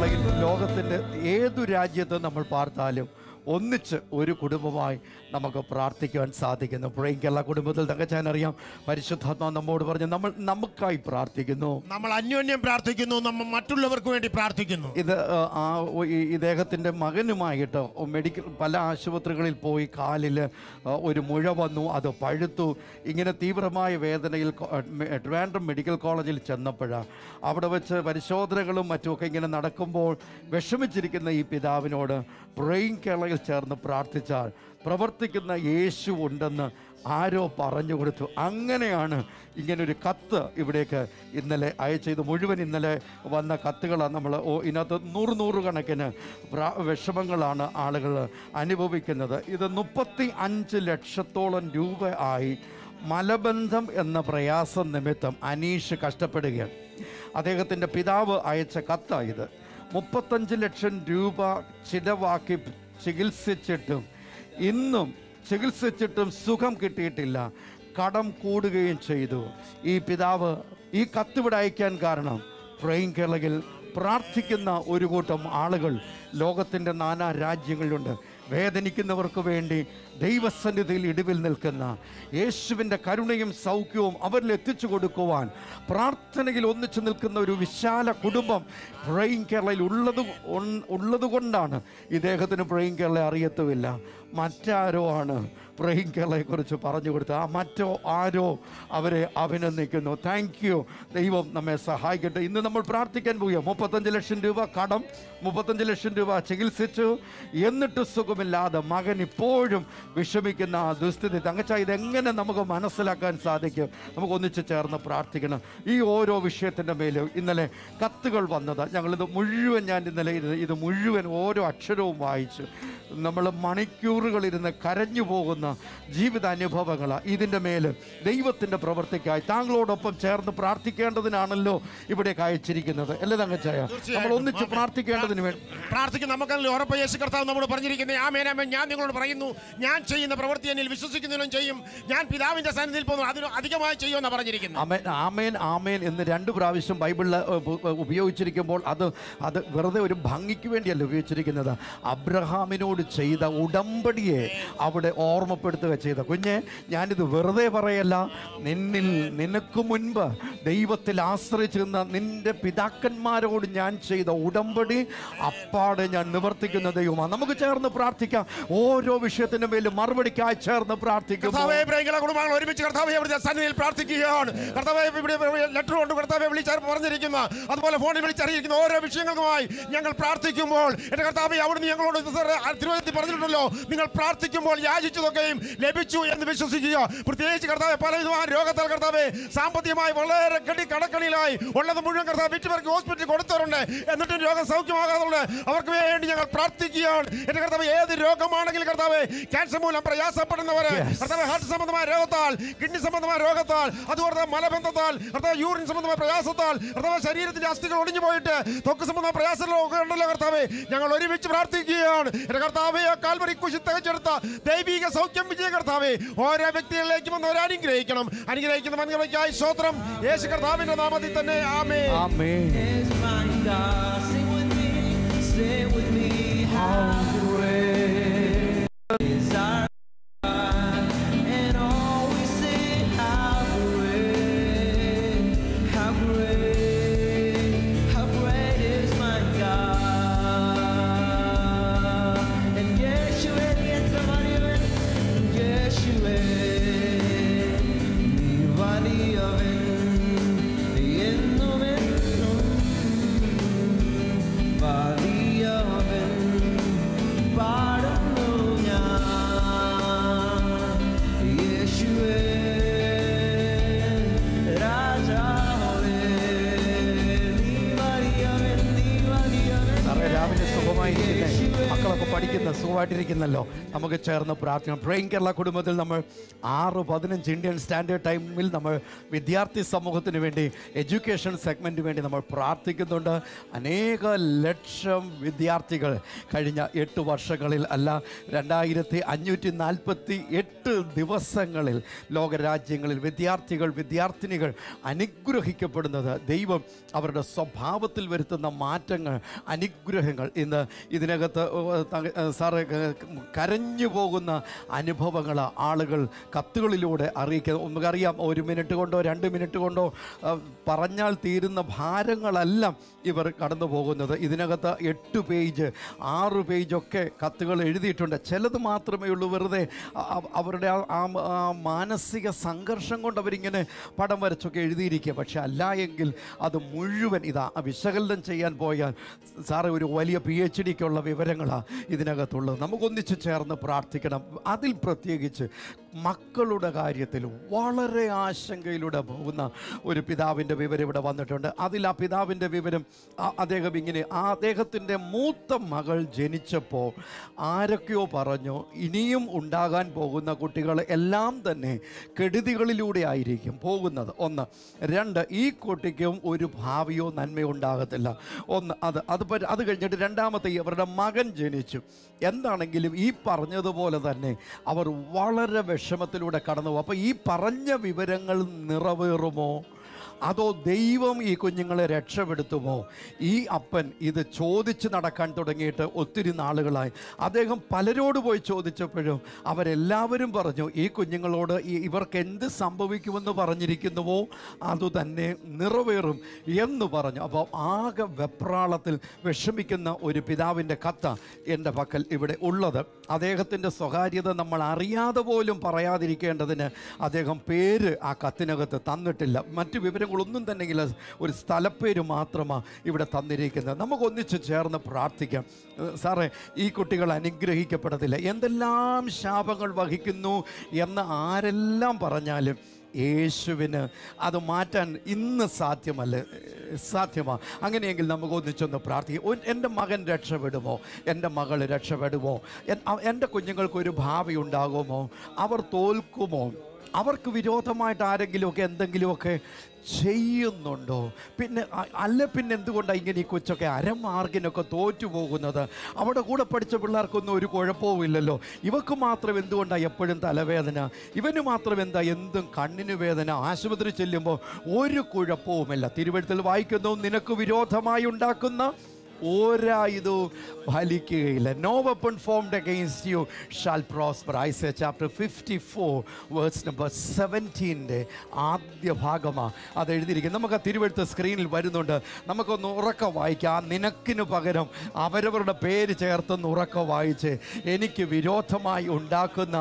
കേരളയിൽ ലോകത്തിൻ്റെ ഏതു രാജ്യത്ത് നമ്മൾ പാർത്താലും ഒന്നിച്ച് ഒരു കുടുംബമായി നമുക്ക് പ്രാർത്ഥിക്കുവാൻ സാധിക്കുന്നു പുഴയും കേരള കുടുംബത്തിൽ തങ്കച്ചാൻ അറിയാം പരിശുദ്ധാത്മാ നമ്മോട് പറഞ്ഞ് നമ്മൾ നമുക്കായി പ്രാർത്ഥിക്കുന്നു നമ്മൾ അന്യോന്യം പ്രാർത്ഥിക്കുന്നു നമ്മൾ മറ്റുള്ളവർക്ക് വേണ്ടി പ്രാർത്ഥിക്കുന്നു ഇത് ആ, ആ ഒ- ഈ ഇദ്ദേഹത്തിൻ്റെ മകനുമായിട്ട് മെഡിക്കൽ പല ആശുപത്രികളിൽ പോയി കാലിൽ ആ, ഒരു മുഴ വന്നു അത് പഴുത്തു ഇങ്ങനെ തീവ്രമായ വേദനയിൽ കൊ- മെ- ട്രിവാൻഡ്രം മെഡിക്കൽ കോളേജിൽ ചെന്നപ്പോഴാണ് അവിടെ വെച്ച് പരിശോധനകളും മറ്റുമൊക്കെ ഇങ്ങനെ നടക്കുമ്പോൾ വിഷമിച്ചിരിക്കുന്ന ഈ പിതാവിനോട് പ്രേയിങ് കേരളയിൽ ചേർന്ന് പ്രാർത്ഥിച്ചാൽ പ്രവർത്തിക്കുന്ന യേശു ഉണ്ടെന്ന് ആരോ പറഞ്ഞു കൊടുത്തു അങ്ങനെയാണ് ഇങ്ങനൊരു കത്ത് ഇവിടേക്ക് ഇന്നലെ അയച്ചത് മുഴുവൻ ഇന്നലെ വന്ന കത്തുകളാണ് നമ്മൾ ഓ ഇതിനകത്ത് നൂറ് നൂറ് കണക്കിന് പ്രാ വിഷമങ്ങളാണ് ആളുകൾ അനുഭവിക്കുന്നത് ഇത് മുപ്പത്തി അഞ്ച് ലക്ഷത്തോളം രൂപ ആയി മലബന്ധം എന്ന പ്രയാസം നിമിത്തം അനീഷ് കഷ്ടപ്പെടുകയാണ് അദ്ദേഹത്തിൻ്റെ പിതാവ് അയച്ച കത്താണ് ഇത് മുപ്പത്തഞ്ച് ലക്ഷം രൂപ ചിലവാക്കി ചികിത്സിച്ചിട്ടും ഇന്നും ചികിത്സിച്ചിട്ടും സുഖം കിട്ടിയിട്ടില്ല കടം കൂടുകയും ചെയ്തു ഈ പിതാവ് ഈ കത്തിവിടെ അയക്കാൻ കാരണം പ്രേം കേളകിൽ പ്രാർത്ഥിക്കുന്ന ഒരു കൂട്ടം ആളുകൾ ലോകത്തിൻ്റെ നാനാ രാജ്യങ്ങളിലുണ്ട് വേദനിക്കുന്നവർക്ക് വേണ്ടി ദൈവസന്നിധിയിൽ ഇടിവിൽ നിൽക്കുന്ന യേശുവിൻ്റെ കരുണയും സൗഖ്യവും അവരിൽ എത്തിച്ചു കൊടുക്കുവാൻ പ്രാർത്ഥനയിൽ ഒന്നിച്ചു നിൽക്കുന്ന ഒരു വിശാല കുടുംബം പ്രേം കേരളയിൽ ഉള്ളത് ഉൺ- ഉള്ളത് കൊണ്ടാണ് ഇദ്ദേഹത്തിന് പ്രേം കേരള അറിയത്തുമില്ല മറ്റാരോ ആണ് പ്രേം കേരളയെക്കുറിച്ച് പറഞ്ഞു കൊടുത്തത് ആ മറ്റോ ആരോ അവരെ അഭിനന്ദിക്കുന്നു താങ്ക് യു ദൈവം നമ്മെ സഹായിക്കട്ടെ ഇന്ന് നമ്മൾ പ്രാർത്ഥിക്കാൻ പോവുക മുപ്പത്തഞ്ച് ലക്ഷം രൂപ കടം മുപ്പത്തഞ്ച് ലക്ഷം രൂപ ചികിത്സിച്ചു എന്നിട്ട് സുഖമില്ലാതെ മകൻ ഇപ്പോഴും വിഷമിക്കുന്ന ആ ദുസ്ഥിതി തങ്കച്ച ഇതെങ്ങനെ നമുക്ക് മനസ്സിലാക്കാൻ സാധിക്കും നമുക്ക് ഒന്നിച്ച് ചേർന്ന് പ്രാർത്ഥിക്കണം ഈ ഓരോ വിഷയത്തിൻ്റെ മേലും ഇന്നലെ കത്തുകൾ വന്നത് ഞങ്ങളിത് മുഴുവൻ ഞാൻ ഇന്നലെ ഇത് ഇത് മുഴുവൻ ഓരോ അക്ഷരവും വായിച്ചു നമ്മൾ മണിക്കൂറുകളിരുന്ന് കരഞ്ഞു പോകുന്ന ജീവിതാനുഭവങ്ങളാണ് ഇതിൻ്റെ മേൽ ദൈവത്തിൻ്റെ പ്രവൃത്തിക്കായി താങ്കളോടൊപ്പം ചേർന്ന് പ്രാർത്ഥിക്കേണ്ടതിനാണല്ലോ ഇവിടേക്ക് അയച്ചിരിക്കുന്നത് അല്ലേ തങ്കച്ചായ നമ്മൾ ഒന്നിച്ച് പ്രാർത്ഥിക്കേണ്ടതിന് വേണ്ടി പ്രാർത്ഥിക്കും നമുക്കതിൽ ഉറപ്പ് യേശു കർത്താവ് നമ്മോട് പറഞ്ഞിരിക്കുന്നത് ആമേൻ ആമേൻ ഞാൻ നിങ്ങളോട് പറയുന്നു ഞാൻ ചെയ്യുന്ന പ്രവൃത്തി എന്നിൽ വിശ്വസിക്കുന്നതിനും ചെയ്യും ഞാൻ പിതാവിന്റെ സന്നിധിയിൽ പോകുന്നു അതിന് അധികമായി ചെയ്യുമെന്ന് പറഞ്ഞിരിക്കുന്നു ആമേൻ ആമേൻ ആമേൻ എന്ന് രണ്ട് പ്രാവശ്യം ബൈബിളിൽ ഏ, ഉപ- ഏ, ഉപയോഗിച്ചിരിക്കുമ്പോൾ അത് അത് വെറുതെ ഒരു ഭംഗിക്ക് വേണ്ടിയല്ല ഉപയോഗിച്ചിരിക്കുന്നത് അബ്രഹാമിനോട് ചെയ്ത ഉടമ്പടിയെ അവിടെ ഓർമ്മപ്പെടുത്തുക ചെയ്ത കുഞ്ഞെ ഞാനിത് വെറുതെ പറയല്ല നിന്നിൽ നിനക്ക് മുൻപ് ദൈവത്തിൽ ആശ്രയിച്ച് നിന്ന നിന്റെ പിതാക്കന്മാരോട് ഞാൻ ചെയ്ത ഉടമ്പടി അപ്പാടെ ഞാൻ നിവർത്തിക്കുന്ന ദൈവമാണ് നമുക്ക് ചേർന്ന് പ്രാർത്ഥിക്കാം ഓരോ വിഷയത്തിൻ്റെ മേലും മറുപടിക്കായി ചേർന്ന് പ്രാർത്ഥിക്കും കർത്താവെ പ്രേംഗല കുടുംബങ്ങൾ ഒരുമിച്ച് കർത്താവെ അവിടുത്തെ സന്നിധിയിൽ പ്രാർത്ഥിക്കുകയാണ് കർത്താവെ ഇവിടെ ലെറ്റർ കൊണ്ട് കർത്താവെ വിളിച്ചാൽ പറഞ്ഞിരിക്കുന്ന അതുപോലെ ഫോണിൽ വിളിച്ചറിയിക്കുന്ന ഓരോ വിഷയങ്ങൾക്കുമായി ഞങ്ങൾ പ്രാർത്ഥിക്കുമ്പോൾ എന്റെ കർത്താവെ അവിടുന്ന് ഞങ്ങളോട് തിരുവനന്തപുരത്തിൽ പറഞ്ഞിട്ടുണ്ടല്ലോ നിങ്ങൾ പ്രാർത്ഥിക്കുമ്പോൾ യാചിച്ചതൊക്കെയും ലഭിച്ചു എന്ന് വിശ്വസിക്കുക പ്രത്യേകിച്ച് കർത്താവെ പല വിധമായ രോഗത്താൽ കർത്താവെ സാമ്പത്തികമായി വളരെ കെട്ടി കടക്കണിയിലായി ഉള്ളത് മുഴുവൻ കർത്താവ് വിറ്റുപേർക്ക് ഹോസ്പിറ്റലിൽ കൊടുത്തവരുണ്ട് എന്നിട്ടും രോഗം സൗഖ്യമാകാതുകൊണ്ട് അവർക്ക് വേണ്ടി ഞങ്ങൾ പ്രാർത്ഥിക്കുകയാണ് എന്റെ കർത്താവ് ഏത് രോഗമാണെങ്കിലും കർത്താവെ ക്യാൻസർ മൂലം പ്രയാസപ്പെടുന്നവര് കർത്താവ് ഹാർട്ട് സംബന്ധമായ രോഗത്താൽ കിഡ്നി സംബന്ധമായ രോഗത്താൽ അതുപോലെ മലബന്ധത്താൽ കർത്താവ് യൂറിൻ സംബന്ധമായ പ്രയാസത്താൽ കർത്താവ് ശരീരത്തിന്റെ അസ്ഥികൾ ഒടിഞ്ഞു പോയിട്ട് തൊക്ക് സംബന്ധമായ പ്രയാസങ്ങളൊക്കെ ഉണ്ടല്ലോ കർത്താവെ ഞങ്ങൾ ഒരുമിച്ച് പ്രാർത്ഥിക്കുകയാണ് എന്റെ കർത്താവെ ആ കാൽവരി കുശി തികച്ചെടുത്ത ദൈവിക സൗഖ്യം വിജയ കർത്താവെ ഓരോ വ്യക്തികളിലേക്ക് വന്ന് അവർ അനുഗ്രഹിക്കണം അനുഗ്രഹിക്കുന്ന മനുഷ്യർക്കായി സ്തോത്രം യേശു കർത്താവിന്റെ നാമത്തിൽ തന്നെ ആമേ ആമേൻ is my God. Sing with me, sing with me. How great is our God, and all we sing, how great, how great, how great is my God. And Yeshua, yes, somebody, Yeshua, നീ വലിയവൻ എന്നുമെന്നും വലിയവൻ പാടുന്നു ഞാൻ യേശുവേ രാജാവേ നീ വലിയവൻ നീ വലിയവൻ സാറേ രാവിലെ സുഖം സുഖമായിരിക്കുന്നേ മക്കളൊക്കെ പഠിക്കുന്ന സുഖമായിട്ടിരിക്കുന്നല്ലോ നമുക്ക് ചേർന്ന് പ്രാർത്ഥിക്കണം ബ്രെയിൻ കേരള കുടുംബത്തിൽ നമ്മൾ ആറ് പതിനഞ്ച് ഇന്ത്യൻ സ്റ്റാൻഡേർഡ് ടൈമിൽ നമ്മൾ വിദ്യാർത്ഥി സമൂഹത്തിന് വേണ്ടി എഡ്യൂക്കേഷൻ സെഗ്മെൻറ്റിന് വേണ്ടി നമ്മൾ പ്രാർത്ഥിക്കുന്നുണ്ട് അനേക ലക്ഷം വിദ്യാർത്ഥികൾ കഴിഞ്ഞ എട്ട് വർഷങ്ങളിൽ അല്ല രണ്ടായിരത്തി അഞ്ഞൂറ്റി നാൽപ്പത്തി എട്ട് ദിവസങ്ങളിൽ ലോകരാജ്യങ്ങളിൽ വിദ്യാർത്ഥികൾ വിദ്യാർത്ഥിനികൾ അനുഗ്രഹിക്കപ്പെടുന്നത് ദൈവം അവരുടെ സ്വഭാവത്തിൽ വരുത്തുന്ന മാറ്റങ്ങൾ അനുഗ്രഹങ്ങൾ ഇന്ന് ഇതിനകത്ത് തങ്ങ- സാറ് കരഞ്ഞു പോകുന്ന അനുഭവങ്ങൾ ആളുകൾ കത്തുകളിലൂടെ അറിയിക്കുക നമുക്കറിയാം ഒരു മിനിറ്റ് കൊണ്ടോ രണ്ട് മിനിറ്റ് കൊണ്ടോ ആ, പറഞ്ഞാൽ തീരുന്ന ഭാരങ്ങളെല്ലാം ഇവർ കടന്നു പോകുന്നത് ഇതിനകത്ത് എട്ട് പേജ് ആറ് പേജൊക്കെ കത്തുകൾ എഴുതിയിട്ടുണ്ട് ചിലത് മാത്രമേ ഉള്ളൂ വെറുതെ അ- അ- അവരുടെ ആ- ആ ആ മാനസിക സംഘർഷം കൊണ്ട് അവരിങ്ങനെ പടം വരച്ചൊക്കെ എഴുതിയിരിക്കുക പക്ഷെ അല്ല എങ്കിൽ അത് മുഴുവൻ ഇതാ ആ വിശകലനം ചെയ്യാൻ പോയാൽ സാറ് ഒരു വലിയ പി എച്ച് ഡിക്കുള്ള വിവരങ്ങളാണ് ഇതിനകത്തുള്ളത് നമുക്കൊന്നിച്ച് ചേർന്ന് പ്രാർത്ഥിക്കണം അതിൽ പ്രത്യേകിച്ച് മക്കളുടെ കാര്യത്തിൽ വളരെ ആശങ്കയിലൂടെ പോകുന്ന ഒരു പിതാവിൻ്റെ വിവരം ഇവിടെ വന്നിട്ടുണ്ട് അതിൽ ആ പിതാവിൻ്റെ വിവരം ആ- അദ്ദേഹം ഇങ്ങനെ ആ അദ്ദേഹത്തിൻ്റെ മൂത്ത മകൾ ജനിച്ചപ്പോൾ ആരൊക്കെയോ പറഞ്ഞു ഇനിയും ഉണ്ടാകാൻ പോകുന്ന കുട്ടികൾ എല്ലാം തന്നെ കെടുതികളിലൂടെ ആയിരിക്കും പോകുന്നത് ഒന്ന് രണ്ട് ഈ കുട്ടിക്കും ഒരു ഭാവിയോ നന്മയോ ഉണ്ടാകത്തില്ല ഒന്ന് അത് അത് പ- അത് കഴിഞ്ഞിട്ട് രണ്ടാമത്തെ ഇവരുടെ മകൻ ജനിച്ചു എന്താണെങ്കിലും ഈ പറഞ്ഞതുപോലെ തന്നെ അവർ വളരെ വിഷമത്തിലൂടെ കടന്നു പോകും അപ്പോൾ ഈ പറഞ്ഞ വിവരങ്ങൾ നിറവേറുമോ അതോ ദൈവം ഈ കുഞ്ഞുങ്ങളെ രക്ഷപ്പെടുത്തുമോ ഈ അപ്പൻ ഇത് ചോദിച്ച് നടക്കാൻ തുടങ്ങിയിട്ട് ഒത്തിരി നാളുകളായി അദ്ദേഹം പലരോട് പോയി ചോദിച്ചപ്പോഴും അവരെല്ലാവരും പറഞ്ഞു ഈ കുഞ്ഞുങ്ങളോട് ഈ- ഇവർക്ക് എന്ത് സംഭവിക്കുമെന്ന് പറഞ്ഞിരിക്കുന്നുവോ അതുതന്നെ നിറവേറും എന്ന് പറഞ്ഞു അപ്പോൾ ആകെ വെപ്രാളത്തിൽ വിഷമിക്കുന്ന ഒരു പിതാവിൻ്റെ കത്ത എൻ്റെ പക്കൽ ഇവിടെ ഉള്ളത് അദ്ദേഹത്തിൻ്റെ സ്വകാര്യത നമ്മൾ അറിയാതെ പോലും പറയാതിരിക്കേണ്ടതിന് അദ്ദേഹം പേര് ആ കത്തിനകത്ത് തന്നിട്ടില്ല മറ്റു വിവരങ്ങളൊന്നും തന്നെ ഇല്ല ഒരു സ്ഥലപ്പേര് മാത്രമാണ് ഇവിടെ തന്നിരിക്കുന്നത് നമുക്കൊന്നിച്ച് ചേർന്ന് പ്രാർത്ഥിക്കാം ഏഹ് സാറേ ഈ കുട്ടികൾ അനുഗ്രഹിക്കപ്പെടത്തില്ല എന്തെല്ലാം ശാപങ്ങൾ വഹിക്കുന്നു എന്ന് ആരെല്ലാം പറഞ്ഞാലും യേശുവിന് അത് മാറ്റാൻ ഇന്ന് സാധ്യമല്ല ഏഹ് സാധ്യമാ അങ്ങനെയെങ്കിൽ നമുക്ക് ഒന്നിച്ചൊന്ന് പ്രാർത്ഥിക്കാം ഒ- എൻ്റെ മകൻ രക്ഷപ്പെടുമോ എൻ്റെ മകൾ രക്ഷപ്പെടുമോ എൻ- അ- എൻ്റെ കുഞ്ഞുങ്ങൾക്ക് ഒരു ഭാവി ഉണ്ടാകുമോ അവർ തോൽക്കുമോ അവർക്ക് വിരോധമായിട്ട് ആരെങ്കിലുമൊക്കെ എന്തെങ്കിലുമൊക്കെ ചെയ്യുന്നുണ്ടോ പിന്നെ അ- അല്ല പിന്നെ എന്തുകൊണ്ടാണ് ഇങ്ങനെ ഈ കൊച്ചൊക്കെ അരമാർഗിനൊക്കെ തോറ്റു പോകുന്നത് അവിടെ കൂടെ പഠിച്ച പിള്ളേർക്കൊന്നും ഒരു കുഴപ്പവും ഇല്ലല്ലോ ഇവക്ക് മാത്രം എന്തുകൊണ്ടാണ് എപ്പോഴും തലവേദന ഇവന് മാത്രം എന്താ എന്തും കണ്ണിന് വേദന ആശുപത്രി ചെല്ലുമ്പോൾ ഒരു കുഴപ്പവുമില്ല തിരുവഴുത്തിൽ വായിക്കുന്നു നിനക്ക് വിരോധമായി ഉണ്ടാക്കുന്ന ഒരായുധവും ഫലിക്കുകയില്ല no weapon formed against you shall prosper Isaiah chapter fifty four verse number സെവൻറ്റീൻ്റെ ആദ്യ ഭാഗമാണ് അത് എഴുതിയിരിക്കുന്നത് നമുക്ക് ആ തിരുവഴുത്ത് സ്ക്രീനിൽ വരുന്നുണ്ട് നമുക്കൊന്ന് ഉറക്കം വായിക്കാം ആ നിനക്കിന് പകരം അവരവരുടെ പേര് ചേർത്തൊന്ന് ഉറക്കം വായിച്ച് എനിക്ക് വിരോധമായി ഉണ്ടാക്കുന്ന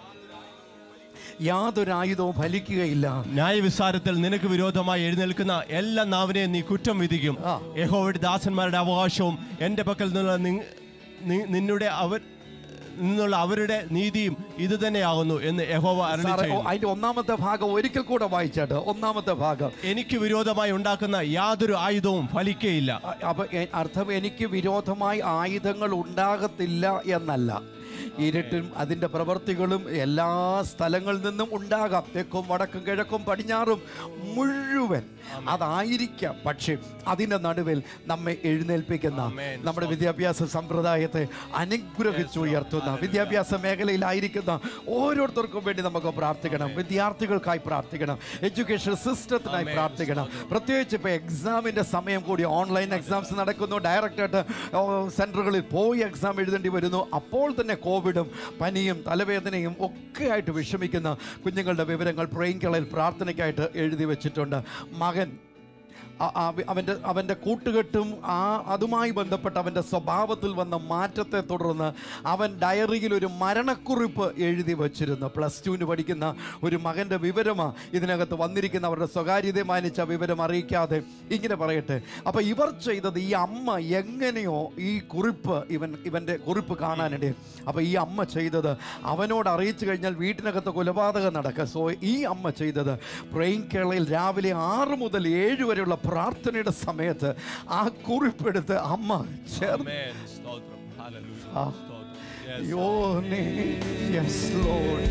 യാതൊരു ആയുധവും ഫലിക്കുകയില്ല ന്യായവിസ്താരത്തിൽ നിനക്ക് വിരോധമായി എഴുന്നേൽക്കുന്ന എല്ലാ നാവിനെയും നീ കുറ്റം വിധിക്കും ആ. യഹോവയുടെ ദാസന്മാരുടെ അവകാശവും എൻ്റെ പക്കൽ നിന്നുള്ള നി- നി- നിന്നുടെ അവർ നിന്നുള്ള അവരുടെ നീതിയും ഇത് തന്നെയാകുന്നു എന്ന് യഹോവ അരുളി സാറേ ഓ, ചെയ്യുന്നു. അതിന്റെ ഒന്നാമത്തെ ഭാഗം ഒരിക്കൽ കൂടെ വായിച്ചാട്ട് ഒന്നാമത്തെ ഭാഗം എനിക്ക് വിരോധമായി ഉണ്ടാക്കുന്ന യാതൊരു ആയുധവും ഫലിക്കയില്ല അ- അപ്പൊ എ- അർത്ഥം എനിക്ക് വിരോധമായി ആയുധങ്ങൾ ഉണ്ടാകത്തില്ല എന്നല്ല ഇരുട്ടും അതിൻ്റെ പ്രവൃത്തികളും എല്ലാ സ്ഥലങ്ങളിൽ നിന്നും ഉണ്ടാകാം തെക്കും വടക്കും കിഴക്കും പടിഞ്ഞാറും മുഴുവൻ അതായിരിക്കാം പക്ഷേ അതിൻ്റെ നടുവിൽ നമ്മെ എഴുന്നേൽപ്പിക്കുന്ന നമ്മുടെ വിദ്യാഭ്യാസ സമ്പ്രദായത്തെ അനുഗ്രഹിച്ചുയർത്തുന്ന വിദ്യാഭ്യാസ മേഖലയിലായിരിക്കുന്ന ഓരോരുത്തർക്കും വേണ്ടി നമുക്ക് പ്രാർത്ഥിക്കണം വിദ്യാർത്ഥികൾക്കായി പ്രാർത്ഥിക്കണം എഡ്യൂക്കേഷൻ സിസ്റ്റത്തിനായി പ്രാർത്ഥിക്കണം പ്രത്യേകിച്ച് ഇപ്പോൾ എക്സാമിൻ്റെ സമയം കൂടി ഓൺലൈൻ എക്സാംസ് നടക്കുന്നു ഡയറക്റ്റായിട്ട് സെൻറ്ററുകളിൽ പോയി എക്സാം എഴുതേണ്ടി വരുന്നു അപ്പോൾ തന്നെ കോവിഡും പനിയും തലവേദനയും ഒക്കെ ആയിട്ട് വിഷമിക്കുന്ന കുഞ്ഞുങ്ങളുടെ വിവരങ്ങൾ പ്രേങ്കളിൽ പ്രാർത്ഥനയ്ക്കായിട്ട് എഴുതി വെച്ചിട്ടുണ്ട് മകൻ ആ- ആ വി- അവൻ്റെ അവൻ്റെ കൂട്ടുകെട്ടും ആ അതുമായി ബന്ധപ്പെട്ട അവൻ്റെ സ്വഭാവത്തിൽ വന്ന മാറ്റത്തെ തുടർന്ന് അവൻ ഡയറിയിൽ ഒരു മരണക്കുറിപ്പ് എഴുതി വച്ചിരുന്നു പ്ലസ് ടുവിന് പഠിക്കുന്ന ഒരു മകൻ്റെ വിവരമാണ് ഇതിനകത്ത് വന്നിരിക്കുന്ന അവരുടെ സ്വകാര്യത മാനിച്ച വിവരം അറിയിക്കാതെ ഇങ്ങനെ പറയട്ടെ അപ്പോൾ ഇവർ ചെയ്തത് ഈ അമ്മ എങ്ങനെയോ ഈ കുറിപ്പ് ഇവൻ ഇവൻ്റെ കുറിപ്പ് കാണാനിടയിൽ അപ്പോൾ ഈ അമ്മ ചെയ്തത് അവനോട് അറിയിച്ചു കഴിഞ്ഞാൽ വീട്ടിനകത്ത് കൊലപാതകം നടക്കുക സോ ഈ അമ്മ ചെയ്തത് പ്രേം കേരളയിൽ രാവിലെ ആറ് മുതൽ ഏഴ് വരെയുള്ള പ്രാർത്ഥനയുടെ സമയത്ത് ആ കുറിപ്പെടുത്ത് അമ്മ ചേർന്ന് Amen. സ്തോത്രം. Hallelujah. ആ. സ്തോത്രം. Yes. Your name, yes, Lord.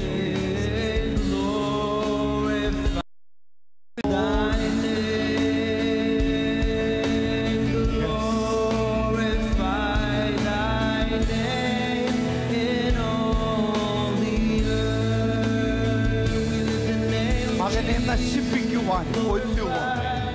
Glorify thy name. Glorify thy name in all the earth. We lift the name of മകനെ നശിപ്പിക്കുവാൻ കൊല്ലുവാൻ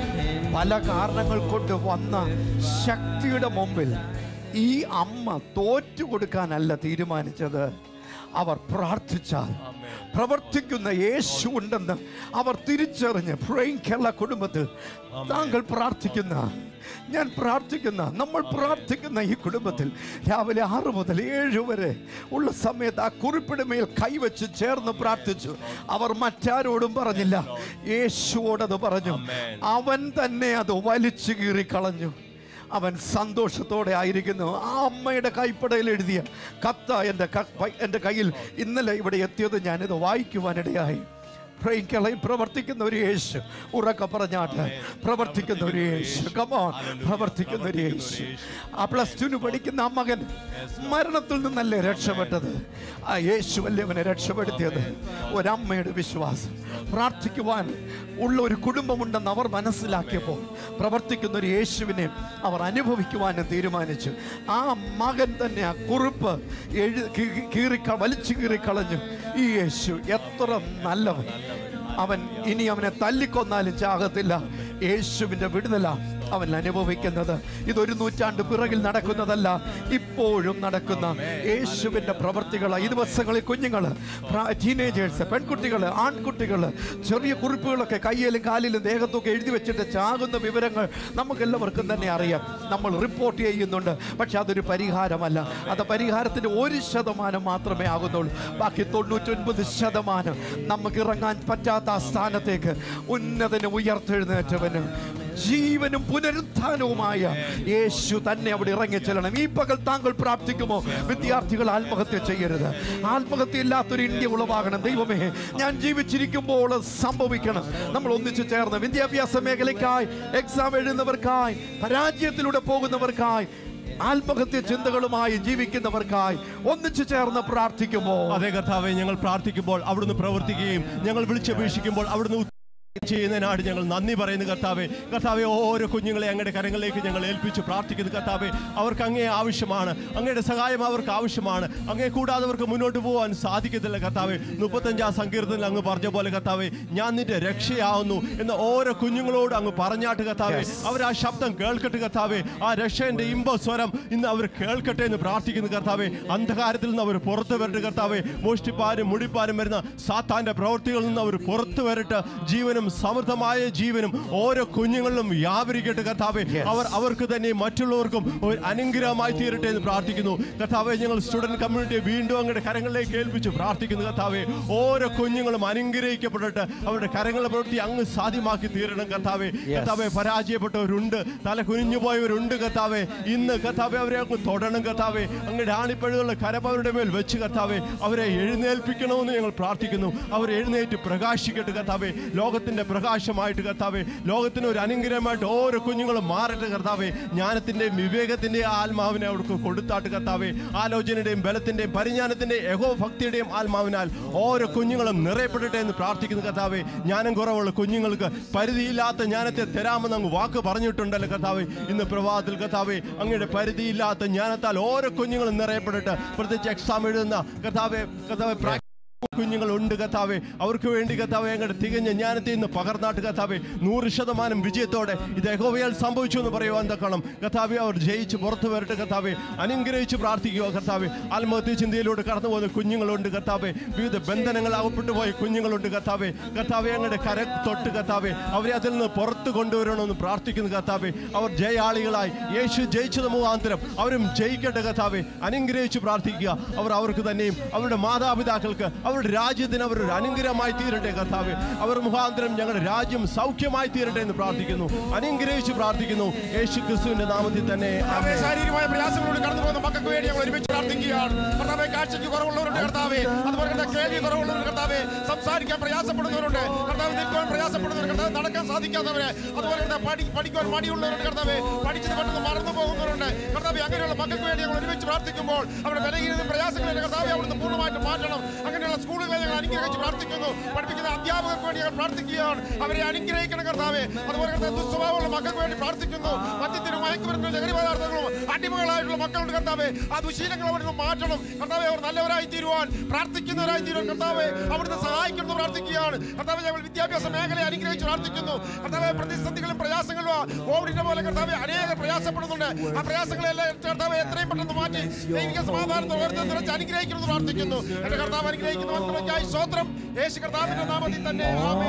പല കാരണങ്ങൾ കൊണ്ട് വന്ന ശക്തിയുടെ മുമ്പിൽ ഈ അമ്മ തോറ്റു കൊടുക്കാനല്ല തീരുമാനിച്ചത് അവർ പ്രാർത്ഥിച്ചാൽ പ്രവർത്തിക്കുന്ന യേശു ഉണ്ടെന്ന് അവർ തിരിച്ചറിഞ്ഞ് പ്രേം കേരള കുടുംബത്തിൽ താങ്കൾ പ്രാർത്ഥിക്കുന്ന ഞാൻ പ്രാർത്ഥിക്കുന്ന നമ്മൾ പ്രാർത്ഥിക്കുന്ന ഈ കുടുംബത്തിൽ രാവിലെ ആറ് മുതൽ ഏഴ് വരെ ഉള്ള സമയത്ത് ആ കുറിപ്പിന് മേൽ കൈവച്ച് ചേർന്ന് പ്രാർത്ഥിച്ചു അവർ മറ്റാരോടും പറഞ്ഞില്ല യേശുവോടത് പറഞ്ഞു അവൻ തന്നെ അത് വലിച്ചു കീറി കളഞ്ഞു അവൻ സന്തോഷത്തോടെ ആയിരിക്കുന്നു ആ അമ്മയുടെ കൈപ്പടയിൽ എഴുതിയ കത്ത എൻ്റെ ക- പ- എൻ്റെ കയ്യിൽ ഇന്നലെ ഇവിടെ എത്തിയത് ഞാനിത് വായിക്കുവാനിടയായി പ്രൈക്കളയിൽ പ്രവർത്തിക്കുന്ന ഒരു യേശു ഉറക്ക പറഞ്ഞാട്ട് പ്രവർത്തിക്കുന്ന ഒരു യേശു കമോൺ പ്രവർത്തിക്കുന്ന ഒരു യേശു ആ പ്ലസ് ടുന് പഠിക്കുന്ന ആ മകൻ മരണത്തിൽ നിന്നല്ലേ രക്ഷപ്പെട്ടത് ആ യേശു അല്ലേ അവനെ രക്ഷപ്പെടുത്തിയത് ഒരമ്മയുടെ വിശ്വാസം പ്രാർത്ഥിക്കുവാൻ ഉള്ള ഒരു കുടുംബമുണ്ടെന്ന് അവർ മനസ്സിലാക്കിയപ്പോൾ പ്രവർത്തിക്കുന്ന ഒരു യേശുവിനെ അവർ അനുഭവിക്കുവാനും തീരുമാനിച്ചു ആ മകൻ തന്നെ ആ കുറിപ്പ് എഴു കീ- കീറിക്ക വലിച്ചു കീറിക്കളഞ്ഞു ഈ യേശു എത്ര നല്ലവൻ അവൻ ഇനി അവനെ തല്ലിക്കൊന്നാലും ചാകത്തില്ല യേശുവിൻ്റെ വിടുതല അവൻ അനുഭവിക്കുന്നത് ഇതൊരു നൂറ്റാണ്ട് പിറകിൽ നടക്കുന്നതല്ല ഇപ്പോഴും നടക്കുന്ന യേശുവിൻ്റെ പ്രവർത്തികൾ ഈ ദിവസങ്ങളിൽ കുഞ്ഞുങ്ങൾ ടീനേജേഴ്സ് പെൺകുട്ടികൾ ആൺകുട്ടികൾ ചെറിയ കുറിപ്പുകളൊക്കെ കയ്യിലും കാലിലും ദേഹത്തൊക്കെ എഴുതി വെച്ചിട്ട് ചാകുന്ന വിവരങ്ങൾ നമുക്കെല്ലാവർക്കും തന്നെ അറിയാം നമ്മൾ റിപ്പോർട്ട് ചെയ്യുന്നുണ്ട് പക്ഷെ അതൊരു പരിഹാരമല്ല അത് പരിഹാരത്തിൻ്റെ ഒരു ശതമാനം മാത്രമേ ആകുന്നുള്ളൂ ബാക്കി തൊണ്ണൂറ്റൊൻപത് ശതമാനം നമുക്ക് ഇറങ്ങാൻ പറ്റാത്ത ആ സ്ഥാനത്തേക്ക് ഉന്നതന് ഉയർത്തെഴുന്നേറ്റവന് ജീവനും പുനരുത്ഥാനവുമായ യേശു തന്നെ അവിടെ ഇറങ്ങി ചെല്ലണം ഈ പകൽ താങ്കൾ പ്രാർത്ഥിക്കുമോ വിദ്യാർത്ഥികൾ ആത്മഹത്യ ചെയ്യരുത് ആത്മഹത്യ ഇല്ലാത്തൊരു ഇന്ത്യ ഉളവാകണം ദൈവമേ ഞാൻ ജീവിച്ചിരിക്കുമ്പോൾ അത് സംഭവിക്കണം നമ്മൾ ഒന്നിച്ചു ചേർന്ന് വിദ്യാഭ്യാസ മേഖലയ്ക്കായി എക്സാം എഴുതുന്നവർക്കായി പരാജയത്തിലൂടെ പോകുന്നവർക്കായി ആത്മഹത്യ ചിന്തകളുമായി ജീവിക്കുന്നവർക്കായി ഒന്നിച്ചു ചേർന്ന് പ്രാർത്ഥിക്കുമോ അതെ കർത്താവെ ഞങ്ങൾ പ്രാർത്ഥിക്കുമ്പോൾ അവിടുന്ന് പ്രവർത്തിക്കുകയും ഞങ്ങൾ വിളിച്ചപേക്ഷിക്കുമ്പോൾ അവിടുന്ന് ഉത്തരം ചെയ്യുന്നതിനാട് ഞങ്ങൾ നന്ദി പറയുന്നു കർത്താവെ കർത്താവെ ഓരോ കുഞ്ഞുങ്ങളെ അങ്ങയുടെ കരങ്ങളിലേക്ക് ഞങ്ങൾ ഏൽപ്പിച്ച് പ്രാർത്ഥിക്കുന്നു കർത്താവെ അവർക്ക് അങ്ങേ ആവശ്യമാണ് അങ്ങയുടെ സഹായം അവർക്ക് ആവശ്യമാണ് അങ്ങേ കൂടാതെ അവർക്ക് മുന്നോട്ട് പോകാൻ സാധിക്കത്തില്ല കർത്താവെ മുപ്പത്തഞ്ചാം സങ്കീർത്തനിൽ അങ്ങ് പറഞ്ഞ പോലെ കർത്താവെ ഞാൻ നിന്റെ രക്ഷയാവുന്നു എന്ന് ഓരോ കുഞ്ഞുങ്ങളോട് അങ്ങ് പറഞ്ഞാട്ട് കർത്താവെ അവർ ആ ശബ്ദം കേൾക്കട്ടെ കർത്താവെ ആ രക്ഷന്റെ ഇമ്പ സ്വരം ഇന്ന് അവർ കേൾക്കട്ടെ എന്ന് പ്രാർത്ഥിക്കുന്നു കർത്താവെ അന്ധകാരത്തിൽ നിന്ന് അവർ പുറത്തു വരട്ടെ കർത്താവെ മോഷ്ടിപ്പാനും മുടിപ്പാനും വരുന്ന സാത്താന്റെ പ്രവൃത്തികളിൽ നിന്ന് അവർ പുറത്തു വരട്ടെ ജീവനും സമൃദ്ധമായ ജീവനും ഓരോ കുഞ്ഞുങ്ങളിലും വ്യാപരിക്കട്ടെ കർത്താവെ അവർ അവർക്ക് തന്നെ മറ്റുള്ളവർക്കും ഒരു അനുഗ്രഹമായി തീരട്ടെ എന്ന് പ്രാർത്ഥിക്കുന്നു കർത്താവെ ഞങ്ങൾ സ്റ്റുഡന്റ് കമ്മ്യൂണിറ്റിയെ വീണ്ടും അങ്ങയുടെ കരങ്ങളിലേക്ക് ഏൽപ്പിച്ച് പ്രാർത്ഥിക്കുന്നു കർത്താവെ ഓരോ കുഞ്ഞുങ്ങളും അനുഗ്രഹിക്കപ്പെടട്ടെ അവരുടെ കരങ്ങളെ പ്രവൃത്തി അങ്ങ് സാധ്യമാക്കി തീരണം കർത്താവെ കർത്താവെ പരാജയപ്പെട്ടവരുണ്ട് തല കുനിഞ്ഞു പോയവരുണ്ട് കർത്താവെ ഇന്ന് കർത്താവെ അവരെ അങ്ങ് തൊടണം കർത്താവെ അങ്ങയുടെ ആണിപ്പഴുകളുടെ കരം അവരുടെ മേൽ വെച്ച് കർത്താവെ അവരെ എഴുന്നേൽപ്പിക്കണമെന്ന് ഞങ്ങൾ പ്രാർത്ഥിക്കുന്നു അവർ എഴുന്നേറ്റ് പ്രകാശിക്കട്ടെ കർത്താവെ ലോകത്തിന്റെ പ്രകാശമായിട്ട് കർത്താവെ ലോകത്തിന് ഒരു അനുഗ്രഹമായിട്ട് ഓരോ കുഞ്ഞുങ്ങളും മാറട്ടെ കർത്താവെ ജ്ഞാനത്തിന്റെയും വിവേകത്തിന്റെയും ആത്മാവിനെ അവർക്ക് കൊടുത്താട്ട് കർത്താവെ ആലോചനയുടെയും ബലത്തിന്റെയും പരിജ്ഞാനത്തിന്റെയും യഹോ ഭക്തിയുടെയും ആത്മാവിനാൽ ഓരോ കുഞ്ഞുങ്ങളും നിറയപ്പെടട്ടെ എന്ന് പ്രാർത്ഥിക്കുന്നു കർത്താവെ ജ്ഞാനം കുറവുള്ള കുഞ്ഞുങ്ങൾക്ക് പരിധിയില്ലാത്ത ജ്ഞാനത്തെ തരാമെന്ന് അങ്ങ് വാക്ക് പറഞ്ഞിട്ടുണ്ടല്ലോ കർത്താവെ ഇന്ന് പ്രഭാതത്തിൽ കർത്താവെ അങ്ങയുടെ പരിധിയില്ലാത്ത ജ്ഞാനത്താൽ ഓരോ കുഞ്ഞുങ്ങളും നിറയപ്പെടട്ടെ പ്രത്യേകിച്ച് എക്സാം എഴുതുന്ന കർത്താവെ കർത്താവെ പ്രാ- കുഞ്ഞുങ്ങളുണ്ട് കഥാവെ അവർക്ക് വേണ്ടി കഥാവെ ഞങ്ങളുടെ തികഞ്ഞ ജ്ഞാനത്തെ ഇന്ന് പകർന്നാട്ട് കഥാവെ നൂറ് ശതമാനം വിജയത്തോടെ ഇത് യഹോവയാൽ സംഭവിച്ചു എന്ന് പറയുവാൻ തക്കണം കഥാവെ അവർ ജയിച്ച് പുറത്തു വരട്ടെ കഥാവെ അനുഗ്രഹിച്ച് പ്രാർത്ഥിക്കുക കഥാവെ ആത്മഹത്യ ചിന്തയിലൂടെ കടന്നു പോകുന്ന കുഞ്ഞുങ്ങളുണ്ട് കഥാവെ വിവിധ ബന്ധനങ്ങൾ അകപ്പെട്ടു പോയ കുഞ്ഞുങ്ങളുണ്ട് കഥാവെ കഥാവെ ഞങ്ങളുടെ കര തൊട്ട് കഥാവെ അവരെ അതിൽ നിന്ന് പുറത്ത് കൊണ്ടുവരണമെന്ന് പ്രാർത്ഥിക്കുന്നു കഥാവെ അവർ ജയാളികളായി യേശു ജയിച്ചത് മുഖാന്തരം അവരും ജയിക്കട്ടെ കഥാവെ അനുഗ്രഹിച്ച് പ്രാർത്ഥിക്കുക അവർ അവർക്ക് തന്നെയും അവരുടെ മാതാപിതാക്കൾക്ക് അവരുടെ രാജ്യത്തിന് അവർ ഒരു അനുഗ്രഹമായി തീരട്ടെ കർത്താവെ അവർ മുഖാന്തരം ഞങ്ങളുടെ രാജ്യം സൗഖ്യമായി തീരട്ടെ എന്ന് പ്രാർത്ഥിക്കുന്നു അനുഗ്രഹിച്ച് പ്രാർത്ഥിക്കുന്നു യേശു ക്രിസ്തുവിന്റെ നാമത്തിൽ തന്നെ കർത്താവേ, ആമേൻ. ശാരീരികമായ പ്രയാസങ്ങളോട് കടന്നു പോകുന്ന മക്കൾക്ക് വേണ്ടി ഞങ്ങൾ ഒരുമിച്ച് പ്രാർത്ഥിക്കുകയാണ് കർത്താവെ കാഴ്ചയ്ക്ക് കുറവുള്ളവരുണ്ട് കർത്താവെ അതുപോലെ തന്നെ കേൾവി കുറവുള്ളവരുണ്ട് കർത്താവെ സംസാരിക്കാൻ പ്രയാസപ്പെടുന്നവരുണ്ട് കർത്താവ് നിൽക്കുവാൻ പ്രയാസപ്പെടുന്നവർ കർത്താവ് നടക്കാൻ സാധിക്കാത്തവരെ അതുപോലെ തന്നെ പഠി പഠിക്കുവാൻ മടിയുള്ളവരുണ്ട് കർത്താവെ പഠിച്ചത് പെട്ടെന്ന് മറന്നു പോകുന്നവരുണ്ട് കർത്താവെ അങ്ങനെയുള്ള മക്കൾക്ക് വേണ്ടി ഞങ്ങൾ ഒരുമിച്ച് പ്രാർത്ഥിക്കുമ്പോൾ അവരുടെ ബലഹീനത പ്രയാസങ്ങളെ കർത്താവെ അവിടുന്ന് പൂർണ്ണമായിട്ട് മാറ്റണം അങ്ങനെയുള്ള സ്കൂളുകളെ ഞങ്ങൾ അനുഗ്രഹിച്ച് പ്രാർത്ഥിക്കുന്നു പഠിപ്പിക്കുന്ന അധ്യാപകർക്ക് വേണ്ടി ഞങ്ങൾ പ്രാർത്ഥിക്കുകയാണ് അവരെ അനുഗ്രഹിക്കണം കർത്താവെ അതുപോലെ കർത്താവ് ദുസ്വഭാവമുള്ള മക്കൾക്ക് വേണ്ടി പ്രാർത്ഥിക്കുന്നു മദ്യത്തിനും മയക്കുമരുന്നും ലഹരി പദാർത്ഥങ്ങളും അടിമകളായിട്ടുള്ള മക്കളുണ്ട് കർത്താവെ ആ ദുശീലങ്ങൾ അവിടുന്ന് മാറ്റണം കർത്താവെ അവർ നല്ലവരായി തീരുവാൻ പ്രാർത്ഥിക്കുന്നവരായി തീരുവാൻ കർത്താവെ അവിടുന്ന് സഹായിക്കുന്നു പ്രാർത്ഥിക്കുകയാണ് കർത്താവെ ഞങ്ങൾ വിദ്യാഭ്യാസ മേഖലയെ അനുഗ്രഹിച്ച് പ്രാർത്ഥിക്കുന്നു കർത്താവെ പ്രതിസന്ധികളും പ്രയാസങ്ങളും ആ കോവിഡിന്റെ പോലെ കർത്താവെ അനേക പ്രയാസപ്പെടുന്നുണ്ട് ആ പ്രയാസങ്ങളെല്ലാം കർത്താവെ എത്രയും പെട്ടെന്ന് മാറ്റി ദൈവിക സമാധാനത്തിൽ ഉയർത്തി നിറച്ച് അനുഗ്രഹിക്കുന്നു പ്രാർത്ഥിക്കുന്നു എന്റെ കർത്താവ് അനുഗ്രഹിക്കുന്ന മക്കളൊക്കെയായി സ്വത്രം യേശു കർത്താവിന്റെ നാമത്തിൽ തന്നെ ആമേൻ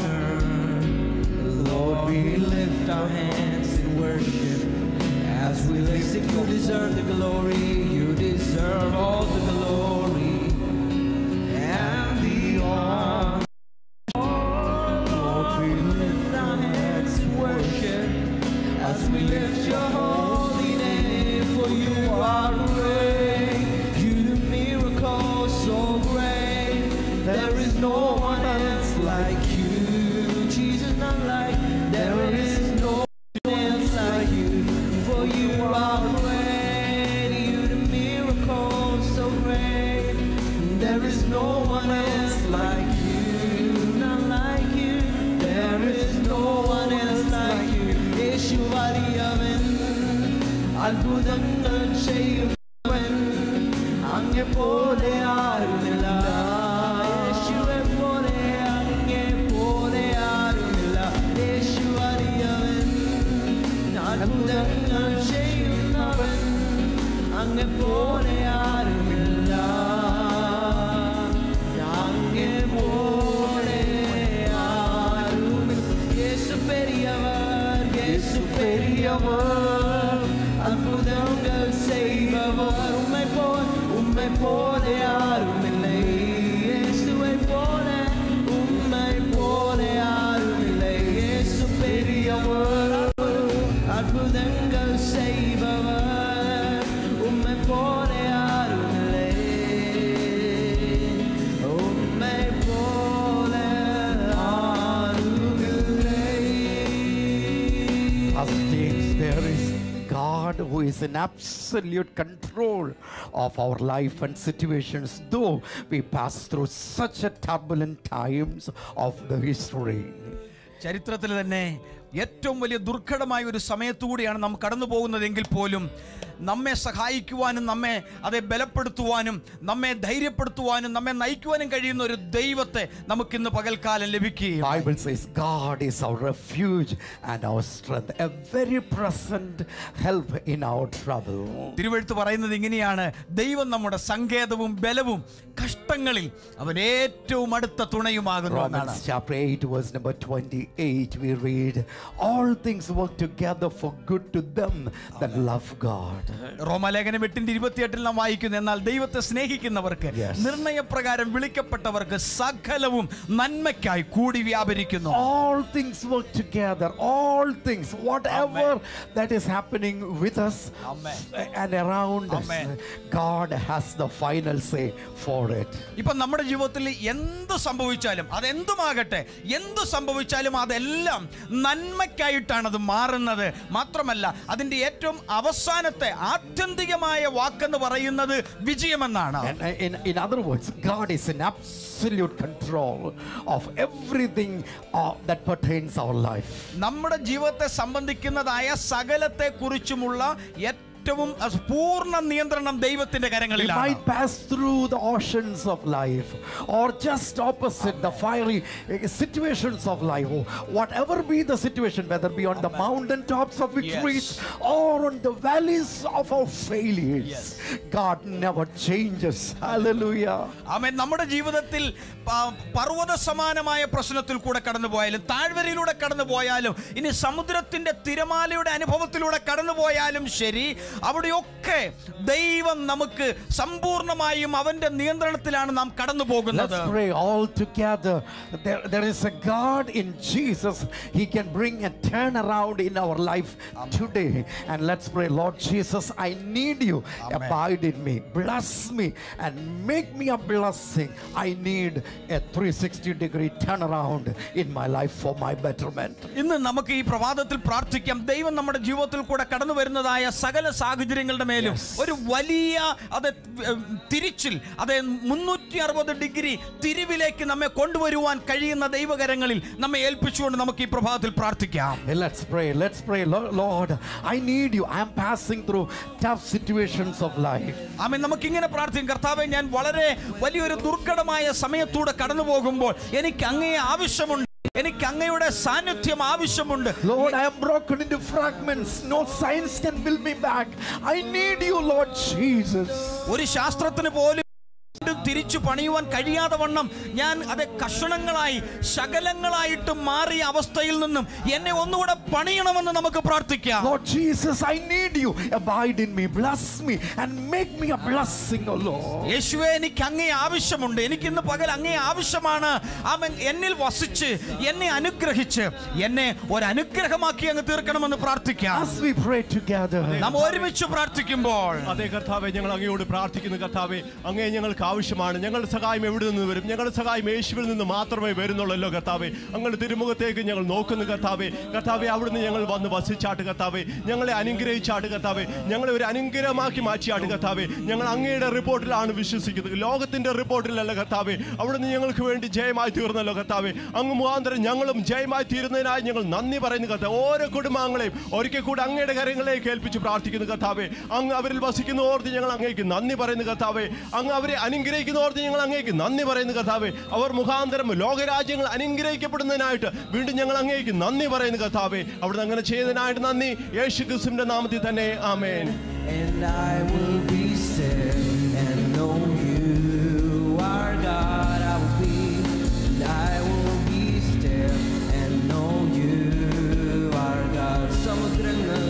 Lord, we lift our hands in worship as we listen. You deserve the glory, you deserve all the glory and the honor. Lord, we lift our hands in worship as we lift your holy name. For you are great, you do miracles so great. There is no one else like you, Jesus, none like. There is no one else like you. For you are great, you do miracles so great. There is no one else like you, none like you. There is no one else like you. യേശുവറിയവൻ അത്ഭുതങ്ങൾ ചെയ്യുവൻ അങ്ങെ പോലെ ആരുമില്ല യേശുവെ പോലെ അങ്ങെ പോലെ ആരുമില്ല യേശു അറിയവൻ അത്ഭുതങ്ങൾ ചെയ്യുന്നവൻ അങ്ങെ പോലെ ആരുമില്ല അങ്ങെ പോലെ ആരുമില്ല യേശു പെരിയവർ യേശു പെരിയവർ അത്ഭുതങ്ങൾ செய்பவர் உம்மை போல் உம்மை போல யாருமில்லை இயேசுவை போல உம்மை போல யாருமில்லை இயேசு பெரியவர் அற்புதங்கள் செய்பவர் உம்மை போல யாருமில்லை உம்மை போல யாருமில்லை As James, there is God who is in absolute control of our life and situations, though we pass through such a turbulent times of the history. ചരിത്രത്തിൽ തന്നെ ഏറ്റവും വലിയ ദുർഘടമായ ഒരു സമയത്തുകൂടിയാണ് നാം കടന്നു പോകുന്നതെങ്കിൽ പോലും നമ്മെ സഹായിക്കുവാനും നമ്മെ അതെ ബലപ്പെടുത്തുവാനും നമ്മെ ധൈര്യപ്പെടുത്തുവാനും നമ്മെ നയിക്കുവാനും കഴിയുന്ന ഒരു ദൈവത്തെ നമുക്കിന്ന് പകൽക്കാലം ലഭിക്കുകയും Bible says God is our refuge and our strength, a very present help in our trouble. തിരുവഴുത്ത് പറയുന്നത് ഇങ്ങനെയാണ് ദൈവം നമ്മുടെ സങ്കേതവും ബലവും കഷ്ടങ്ങളിൽ അവൻ ഏറ്റവും അടുത്ത തുണയുമാകുന്നു എന്നാണ് Romans chapter 8, verse number 28, we read, All things work together for good to them that love God. റോമാലേഖനം എട്ടിന്റെ ഇരുപത്തിയെട്ടിൽ നാം വായിക്കുന്നു എന്നാൽ ദൈവത്തെ സ്നേഹിക്കുന്നവർക്ക് Yes. നിർണയപ്രകാരം വിളിക്കപ്പെട്ടവർക്ക് സകലവും നന്മയ്ക്കായി കൂടി വ്യാപരിക്കുന്നു All things work together, all things, whatever that is happening with us Amen. and around Amen. us, God has the final say for it. ഇപ്പൊ നമ്മുടെ ജീവിതത്തിൽ എന്ത് സംഭവിച്ചാലും അതെന്തുമാകട്ടെ എന്ത് സംഭവിച്ചാലും അതെല്ലാം നന്മയ്ക്കായിട്ടാണ് അത് മാറുന്നത് മാത്രമല്ല അതിന്റെ ഏറ്റവും അവസാനത്തെ ആത്യന്തികമായ വാക്കെന്ന് പറയുന്നത് വിജയമെന്നാണ് And uh, in, in other words, God is in absolute control of everything uh, that pertains our life. നമ്മുടെ ജീവിതത്തെ സംബന്ധിക്കുന്നതായ സകലത്തെ കുറിച്ചുമുള്ള ഏറ്റവും അഹ് പൂർണ്ണ നിയന്ത്രണം ദൈവത്തിന്റെ We കരങ്ങളിലാണ് might pass through the oceans of life, or just opposite the fiery uh, situations of life. Whatever be the situation, whether be on the mountain tops of victories or on the valleys of our failures, God never changes. Hallelujah. ആമേൻ നമ്മുടെ ജീവിതത്തിൽ പ- പർവ്വത സമാനമായ പ്രശ്നത്തിൽ കൂടെ കടന്നു പോയാലും താഴ്വരയിലൂടെ കടന്നു പോയാലും ഇനി സമുദ്രത്തിന്റെ തിരമാലയുടെ അനുഭവത്തിലൂടെ കടന്നു പോയാലും ശരി അവിടെയൊക്കെ ദൈവം നമുക്ക് സമ്പൂർണമായും അവന്റെ നിയന്ത്രണത്തിലാണ് നാം കടന്നു പോകുന്നത് Let's pray all together. There, there is a God in Jesus. He can bring a turnaround in our life today. And let's pray, Lord Jesus, I need you. Abide in me. Bless me and make me a blessing. I need a 360 degree turnaround in my life for my betterment. ഇന്ന് നമുക്ക് ഈ പ്രഭാതത്തിൽ പ്രാർത്ഥിക്കാം ദൈവം നമ്മുടെ ജീവിതത്തിൽ കൂടെ കടന്നു വരുന്നതായ സകല സാഹചര്യങ്ങളുടെ മേലും ഒരു വലിയ അത് ഉം, തിരിച്ചിൽ അത് മുന്നൂറ്റി അറുപത് ഡിഗ്രി തിരിവിലേക്ക് നമ്മെ കൊണ്ടുവരുവാൻ കഴിയുന്ന ദൈവകരങ്ങളിൽ നമ്മെ ഏൽപ്പിച്ചുകൊണ്ട് നമുക്ക് ഈ പ്രഭാതത്തിൽ പ്രാർത്ഥിക്കാം Hey, let's pray. Let's pray. Lo- Lord, I need you. I am passing through tough situations of life. ആമേൻ നമുക്ക് ഇങ്ങനെ പ്രാർത്ഥിക്കും കർത്താവെ ഞാൻ വളരെ വലിയൊരു ദുർഘടമായ സമയത്തൂടെ കടന്നു പോകുമ്പോൾ എനിക്ക് അങ്ങയെ ആവശ്യമുണ്ട് എനിക്ക് അങ്ങയുടെ സാന്നിധ്യം ആവശ്യമുണ്ട് Lord, I am broken into fragments. No science can build me back. I need you, Lord Jesus. ഒരു ശാസ്ത്രത്തിന് പോലും വീണ്ടും തിരിച്ചു പണിയുവാൻ കഴിയാതെ വണ്ണം ഞാൻ അത് കഷണങ്ങളായി ശകലങ്ങളായിട്ട് മാറിയ അവസ്ഥയിൽ നിന്നും എന്നെ ഒന്നുകൂടെ പണിയണമെന്ന് നമുക്ക് പ്രാർത്ഥിക്കാം Lord Jesus, I need you. Abide in me, bless me, and make me a blessing, O Lord. യേശുവെ എനിക്ക് അങ്ങേ ആവശ്യമുണ്ട് എനിക്ക് ഇന്ന് പകൽ അങ്ങേ ആവശ്യമാണ് അവൻ എന്നിൽ വസിച്ച് എന്നെ അനുഗ്രഹിച്ച് എന്നെ ഒരു അനുഗ്രഹമാക്കി അങ്ങ് തീർക്കണമെന്ന് പ്രാർത്ഥിക്കാം As we pray together, നാം ഒരുമിച്ച് പ്രാർത്ഥിക്കുമ്പോൾ അതേ കർത്താവെ ഞങ്ങൾ അങ്ങയോട് പ്രാർത്ഥിക്കുന്നു കർത്താവെ അങ്ങേ ഞങ്ങൾക്ക് ആവശ്യമാണ് ഞങ്ങളുടെ സഹായം എവിടെ നിന്ന് വരും ഞങ്ങളുടെ സഹായം യേശുവിൽ നിന്ന് മാത്രമേ വരുന്നുള്ളല്ലോ കർത്താവെ അങ്ങയുടെ തിരുമുഖത്തേക്ക് ഞങ്ങൾ നോക്കുന്നു കർത്താവെ കർത്താവെ അവിടുന്ന് ഞങ്ങൾ വന്ന് വസിച്ചാട്ട് കർത്താവെ ഞങ്ങളെ അനുഗ്രഹിച്ചാട്ട് കർത്താവെ ഞങ്ങളെ ഒരു അനുഗ്രഹമാക്കി മാറ്റിയാട്ട് കർത്താവെ ഞങ്ങൾ അങ്ങയുടെ റിപ്പോർട്ടിലാണ് വിശ്വസിക്കുന്നത് ലോകത്തിന്റെ റിപ്പോർട്ടിലല്ല കർത്താവെ അവിടുന്ന് ഞങ്ങൾക്ക് വേണ്ടി ജയമായി തീർന്നല്ലോ കർത്താവെ അങ്ങ് മുഖാന്തരം ഞങ്ങളും ജയമായി തീരുന്നതിനായി ഞങ്ങൾ നന്ദി പറയുന്നു കർത്താവ് ഓരോ കുടുംബാംഗങ്ങളെയും ഒരിക്കൽ കൂടി അങ്ങയുടെ കാര്യങ്ങളിലേക്ക് ഏൽപ്പിച്ച് പ്രാർത്ഥിക്കുന്നു കർത്താവെ അങ്ങ് അവരിൽ വസിക്കുന്ന ഓർത്ത് ഞങ്ങൾ അങ്ങേക്ക് നന്ദി പറയുന്നു കർത്താവെ അങ്ങ് അവരെ അനുഗ്രഹിക്കുന്ന ഓർത്ത് ഞങ്ങൾ അങ്ങേക്ക് നന്ദി പറയുന്നു കർത്താവെ അവർ മുഖാന്തരം ലോകരാജ്യങ്ങൾ അനുഗ്രഹിക്കപ്പെടുന്നതിനായിട്ട് വീണ്ടും ഞങ്ങൾ അങ്ങേക്ക് നന്ദി പറയുന്നു കർത്താവെ അവിടുന്ന് അങ്ങനെ ചെയ്തതിനായിട്ട് നന്ദി യേശു ക്രിസ്തുവിന്റെ നാമത്തിൽ തന്നെ ആമേൻ And I will be still and know you are God. I will be, and I will be still and know you are God. സമുദ്രങ്ങൾ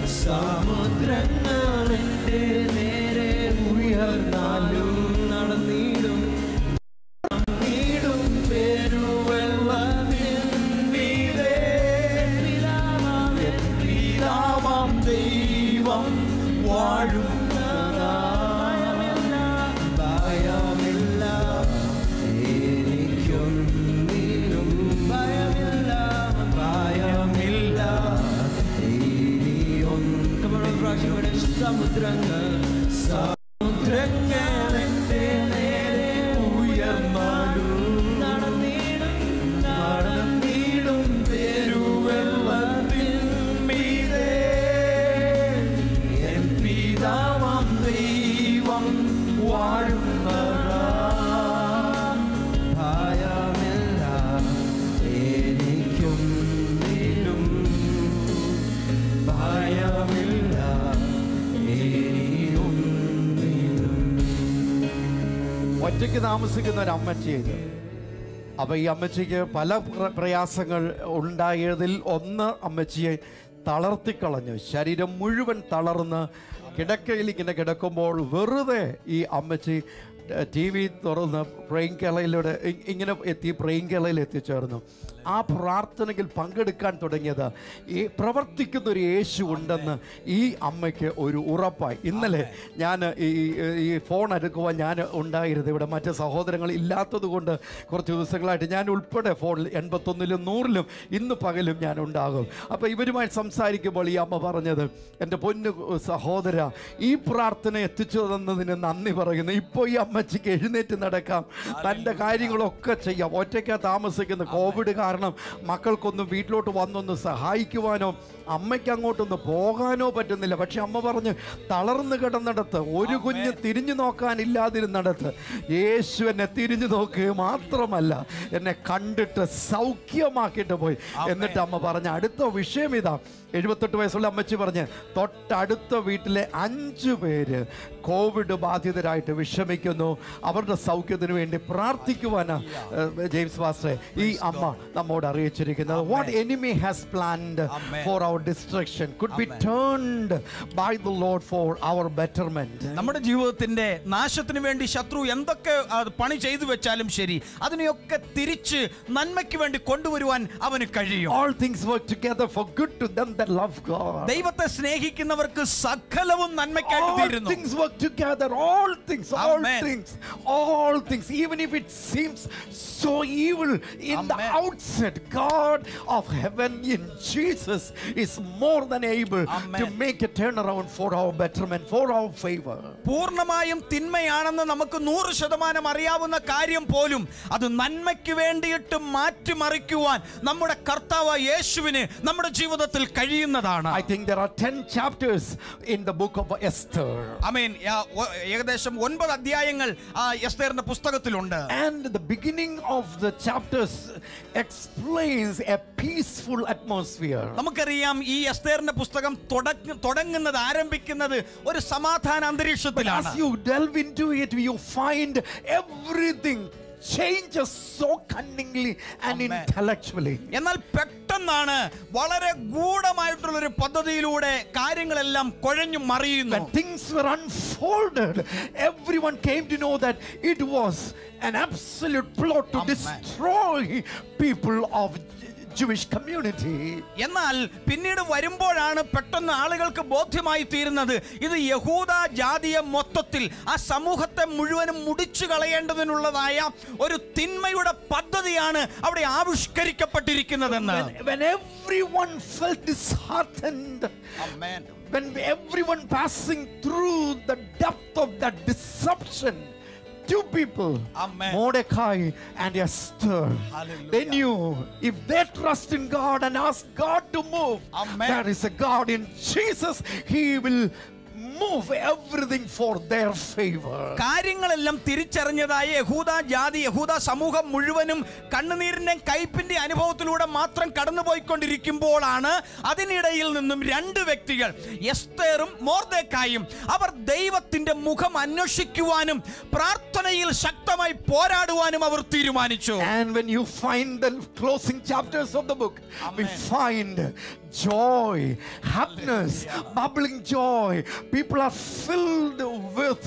സമുദ്രങ്ങൾ എൻ്റെ നേരെ ഉയർന്നാലും നടന്നിടും നടന്നിടും പെരുവെള്ളത്തിൻ മീതെ പിതാവാം എൻ പിതാവാം ദൈവം വാഴുന്നതാ. ഭയമില്ല എനിക്കൊന്നിനും ഭയമില്ല ഭയമില്ല ഇനിയൊന്നും പ്രാവശ്യം കൂടെ സമുദ്രങ്ങൾ സമുദ്രങ്ങൾ എൻ്റെ നേരെ ഉയർന്നാലും നടന്നിടും നടന്നിടും പെരുവെള്ളത്തിൻ മീതെ എൻ പിതാവാം ദൈവം വാഴുന്നതാ ഭയമില്ല എനിക്കൊന്നിലും ഭയമില്ല ഇനിയൊന്നിലും ഒറ്റയ്ക്ക് താമസിക്കുന്ന ഒരു അമ്മച്ചിയത് അപ്പോൾ ഈ അമ്മച്ചിക്ക് പല പ്ര- പ്രയാസങ്ങൾ ഉണ്ടായതിൽ ഒന്ന് അമ്മച്ചിയെ തളർത്തിക്കളഞ്ഞു ശരീരം മുഴുവൻ തളർന്ന് കിടക്കയിൽ ഇങ്ങനെ കിടക്കുമ്പോൾ വെറുതെ ഈ അമ്മച്ചി ടി വി തുറന്ന് പ്രേം കേളയിലൂടെ ഇ- ഇങ്ങനെ എത്തി പ്രേം കേളയിൽ എത്തിച്ചേർന്നു ആ പ്രാർത്ഥനയിൽ പങ്കെടുക്കാൻ തുടങ്ങിയത് ഈ പ്രവർത്തിക്കുന്ന ഒരു യേശു ഉണ്ടെന്ന് ഈ അമ്മയ്ക്ക് ഒരു ഉറപ്പായി ഇന്നലെ ഞാൻ ഈ ഈ ഫോൺ എടുക്കുവാൻ ഞാൻ ഉണ്ടായിരുന്നു ഇവിടെ മറ്റ് സഹോദരങ്ങൾ ഇല്ലാത്തത് കൊണ്ട് കുറച്ച് ദിവസങ്ങളായിട്ട് ഞാൻ ഉൾപ്പെടെ ഫോണിൽ എൺപത്തൊന്നിലും നൂറിലും ഇന്ന് പകലും ഞാൻ ഉണ്ടാകും അപ്പോൾ ഇവരുമായി സംസാരിക്കുമ്പോൾ ഈ അമ്മ പറഞ്ഞത് എൻ്റെ പൊന്നു സഹോദര ഈ പ്രാർത്ഥന എത്തിച്ചു തന്നതിന് നന്ദി പറയുന്നു ഇപ്പോൾ ഈ അമ്മച്ചിക്ക് എഴുന്നേറ്റ് നടക്കാം തൻ്റെ കാര്യങ്ങളൊക്കെ ചെയ്യാം ഒറ്റയ്ക്കാ താമസിക്കുന്ന കോവിഡ് കാരണം മക്കൾക്കൊന്നും വീട്ടിലോട്ട് വന്നൊന്ന് സഹായിക്കുവാനോ അമ്മയ്ക്ക് അങ്ങോട്ടൊന്ന് പോകാനോ പറ്റുന്നില്ല പക്ഷെ അമ്മ പറഞ്ഞ് തളർന്നു കിടന്നിടത്ത് ഒരു കുഞ്ഞ് തിരിഞ്ഞു നോക്കാനില്ലാതിരുന്നിടത്ത് യേശു എന്നെ തിരിഞ്ഞു നോക്കുക മാത്രമല്ല എന്നെ കണ്ടിട്ട് സൗഖ്യമാക്കിയിട്ട് പോയി എന്നിട്ട് അമ്മ പറഞ്ഞ അടുത്ത വിഷയം ഇതാ എഴുപത്തെട്ട് വയസ്സുള്ള അമ്മച്ചി പറഞ്ഞ് തൊട്ടടുത്ത വീട്ടിലെ അഞ്ചു പേര് കോവിഡ് ബാധിതരായിട്ട് വിഷമിക്കുന്നു അവരുടെ സൗഖ്യത്തിന് വേണ്ടി പ്രാർത്ഥിക്കുവാനാ ഏഹ്, ജെയിംസ് വാസ്റ്ററെ ഈ അമ്മ നമ്മോട് അറിയിച്ചിരിക്കുന്നത് what enemy has planned for our destruction could be turned by the Lord for our betterment നമ്മുടെ ജീവിതത്തിന്റെ നാശത്തിന് വേണ്ടി ശത്രു എന്തൊക്കെ ആ, പണി ചെയ്തു വെച്ചാലും ശരി അതിനെയൊക്കെ തിരിച്ച് നന്മയ്ക്ക് വേണ്ടി കൊണ്ടുവരുവാൻ അവന് കഴിയും All things work together for good to them that love God. ദൈവത്തെ സ്നേഹിക്കുന്നവർക്ക് സകലവും നന്മയ്ക്കായിട്ട് All തീരുന്നു things work together. All things, all Amen. things, all things, even if it seems so evil in the Amen. outset, God of heaven in Jesus is more than able to Amen. make a turnaround for our betterment, for our favor. പൂർണ്ണമായും തിന്മയാണെന്ന് നമുക്ക് നൂറ് ശതമാനം അറിയാവുന്ന കാര്യം പോലും അത് നന്മയ്ക്ക് വേണ്ടിയിട്ട് മാറ്റിമറിക്കുവാൻ നമ്മുടെ കർത്താവ് യേശുവിന് നമ്മുടെ ജീവിതത്തിൽ കഴിയുന്നതാണ് I think there are 10 chapters in the book of Esther. അമേൻ ഏകദേശം ഒൻപത് അധ്യായങ്ങൾ ആ എസ്തേറിന്റെ പുസ്തകത്തിലുണ്ട് And the beginning of the chapters explains a peaceful atmosphere. നമുക്കറിയാം ഈ എസ്തേറിന്റെ പുസ്തകം തുടങ്ങ- തുടങ്ങുന്നത് ആരംഭിക്കുന്നത് ഒരു സമാധാന അന്തരീക്ഷത്തിലാണ് As you delve into it, you find everything changes so cunningly and Amen. intellectually. എന്നാൽ പെട്ടെന്നാണ് വളരെ ഗൂഢമായിട്ടുള്ള ഒരു പദ്ധതിയിലൂടെ കാര്യങ്ങളെല്ലാം കുഴഞ്ഞു മറിയുന്നു When things were unfolded, everyone came to know that it was an absolute plot to Amen. destroy people of Jewish community. എന്നാൽ പിന്നീട് വരുമ്പോഴാണ് പെട്ടെന്ന് ആളുകൾക്ക് ബോധ്യമായി തീരുന്നത് ഇത് യഹൂദ ജാതിയെ മൊത്തത്തിൽ ആ സമൂഹത്തെ മുഴുവനും മുടിച്ചു കളയേണ്ടതിനുള്ളതായ ഒരു തിന്മയുടെ പദ്ധതിയാണ് അവിടെ ആവിഷ്കരിക്കപ്പെട്ടിരിക്കുന്നതെന്ന് When, when everyone felt disheartened, when everyone passing through the depth of that deception, two people, Amen. Mordecai and Esther, Hallelujah. they knew if they trust in God and ask God to move, Amen. there is a God in Jesus, He will move everything for their favor. കാര്യങ്ങളെല്ലാം തിരിച്ചറിഞ്ഞതായ യഹൂദ ജാതി യഹൂദ സമൂഹം മുഴുവനും കണ്ണുനീരിന്റെ കയ്പിന്റെ അനുഭവത്തിലൂടെ മാത്രം കടന്നുപോയിക്കൊണ്ടിരിക്കുമ്പോഴാണ് അതിനിടയിൽ നിന്നും രണ്ട് വ്യക്തികൾ എസ്തേറും മോർദേക്കായും അവർ ദൈവത്തിന്റെ മുഖം അന്വേഷിക്കുവാനും പ്രാർത്ഥനയിൽ ശക്തമായി പോരാടുവാനും അവർ തീരുമാനിച്ചു And when you find the closing chapters of the book, we find joy, happiness, bubbling joy. People are filled with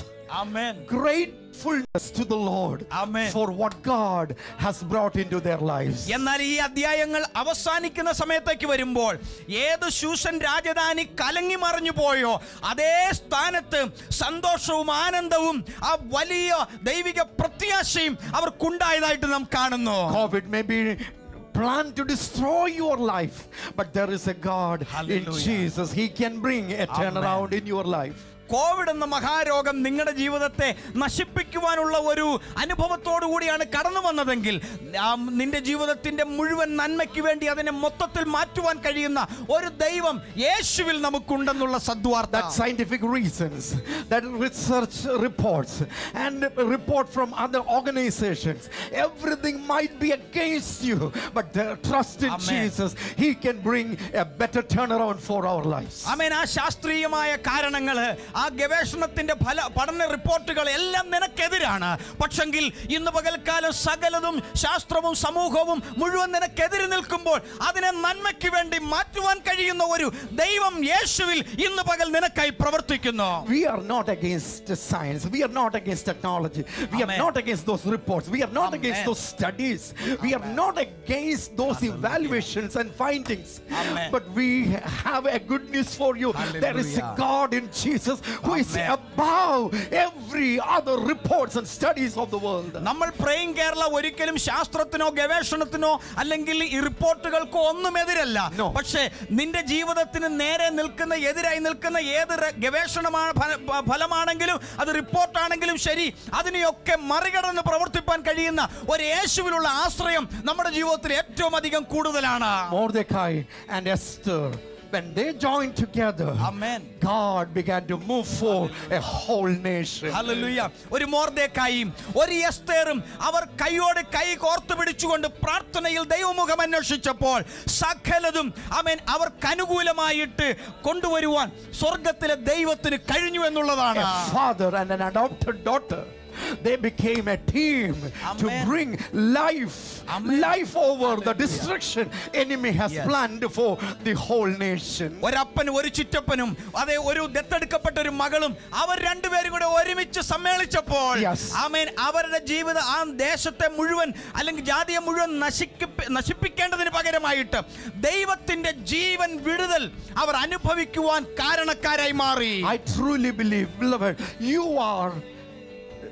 gratefulness to the Lord Amen. for what God has brought into their lives. എന്നാൽ ഈ അധ്യായങ്ങൾ അവസാനിക്കുന്ന സമയത്തേക്ക് വരുമ്പോൾ ഏത് ശൂഷൻ രാജധാനി കലങ്ങി മറിഞ്ഞു പോയോ അതേ സ്ഥാനത്ത് സന്തോഷവും ആനന്ദവും ആ വലിയ ദൈവിക പ്രത്യാശയും അവർക്കുണ്ടായതായിട്ട് നാം കാണുന്നു COVID may be planned to destroy your life, but there is a God in Hallelujah. Jesus. He can bring a turnaround in your life. Covid എന്ന മഹാരോഗം നിങ്ങളുടെ ജീവിതത്തെ നശിപ്പിക്കുവാനുള്ള ഒരു അനുഭവത്തോടു കൂടിയാണ് കടന്നു വന്നതെങ്കിൽ ആ നിന്റെ ജീവിതത്തിന്റെ മുഴുവൻ നന്മയ്ക്ക് വേണ്ടി അതിനെ മൊത്തത്തിൽ മാറ്റുവാൻ കഴിയുന്ന ഒരു ദൈവം യേശുവിൽ നമുക്കുണ്ടെന്നുള്ള സദ്വാർത്ത that scientific reasons, that research reports, and report from other organizations, everything might be against you, but the trust in Amen. Jesus, He can bring a better turnaround for our lives. അമേൻ ആ ശാസ്ത്രീയമായ കാരണങ്ങൾ ആ ഗവേഷണത്തിന്റെ ഫല പഠന റിപ്പോർട്ടുകൾ എല്ലാം നിനക്കെതിരാണ് പക്ഷെങ്കിൽ ഇന്ന് പകൽക്കാലം സകലതും ശാസ്ത്രവും സമൂഹവും മുഴുവൻ നിനക്കെതിരെ നിൽക്കുമ്പോൾ അതിനെ നന്മയ്ക്ക് വേണ്ടി മാറ്റുവാൻ കഴിയുന്ന ഒരു ദൈവം യേശുവിൽ ഇന്ന് പകൽ നിനക്കായി പ്രവർത്തിക്കുന്നു We are not against science. We are not against technology. We are Amen. not against those reports. We are not Amen. against those studies. We are not against those evaluations and findings. Amen. But we have a good news for you. There is a Hallelujah. God in Jesus who is Amen. above every other reports and studies of the world. നമ്മൾ പ്രേം കേരള ഒരിക്കലും ശാസ്ത്രത്തിനോ ഗവേഷണത്തിനോ അല്ലെങ്കിൽ ഈ റിപ്പോർട്ടുകൾക്കോ ഒന്നും എതിരല്ല No. പക്ഷേ നിന്റെ ജീവിതത്തിന് നേരെ നിൽക്കുന്ന എതിരായി നിൽക്കുന്ന ഏത് ര- ഗവേഷണമാണ് ഫല- ഫ- ഫലമാണെങ്കിലും അത് റിപ്പോർട്ടാണെങ്കിലും ശരി അതിനെയൊക്കെ മറികടന്ന് പ്രവർത്തിപ്പാൻ കഴിയുന്ന ഒരു യേശുവിലുള്ള ആശ്രയം നമ്മുടെ ജീവിതത്തിൽ ഏറ്റവും അധികം കൂടുതലാണ് Mordecai and Esther, when they joined together, Amen. God began to move for a whole nation. Hallelujah. ഒരു മോർദേക്കായും ഒരു എസ്തേറും അവർ കൈയോട് കൈ കോർത്തു പിടിച്ചുകൊണ്ട് പ്രാർത്ഥനയിൽ ദൈവമുഖം അന്വേഷിച്ചപ്പോൾ സകലതും അവൻ അവർക്ക് അനുകൂലമായിട്ട് കൊണ്ടുവരുവാൻ സ്വർഗത്തിലെ ദൈവത്തിന് കഴിഞ്ഞു എന്നുള്ളതാണ് a father and an adopted daughter. They became a team to Amen. bring life, Amen. life over the destruction enemy has Yes. planned for the whole nation. ഒരപ്പനും ഒരു ചുറ്റപ്പനും അതെ ഒരു ദത്തെടുക്കപ്പെട്ട ഒരു മകളും അവർ രണ്ടുപേരും കൂടെ ഒരുമിച്ച് സമ്മേളിച്ചപ്പോൾ Yes. ആമേൻ അവരുടെ ജീവിത ആ ദേശത്തെ മുഴുവൻ അല്ലെങ്കിൽ ജാതിയെ മുഴുവൻ നശിക്ക നശിപ്പിക്കേണ്ടതിന് പകരമായിട്ട് ദൈവത്തിന്റെ ജീവൻ വിടുതൽ അവർ അനുഭവിക്കുവാൻ കാരണക്കാരായി മാറി I truly believe, beloved, you are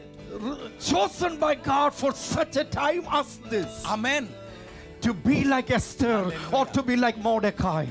chosen by God for such a time as this. Amen to be like Esther or to be like Mordecai.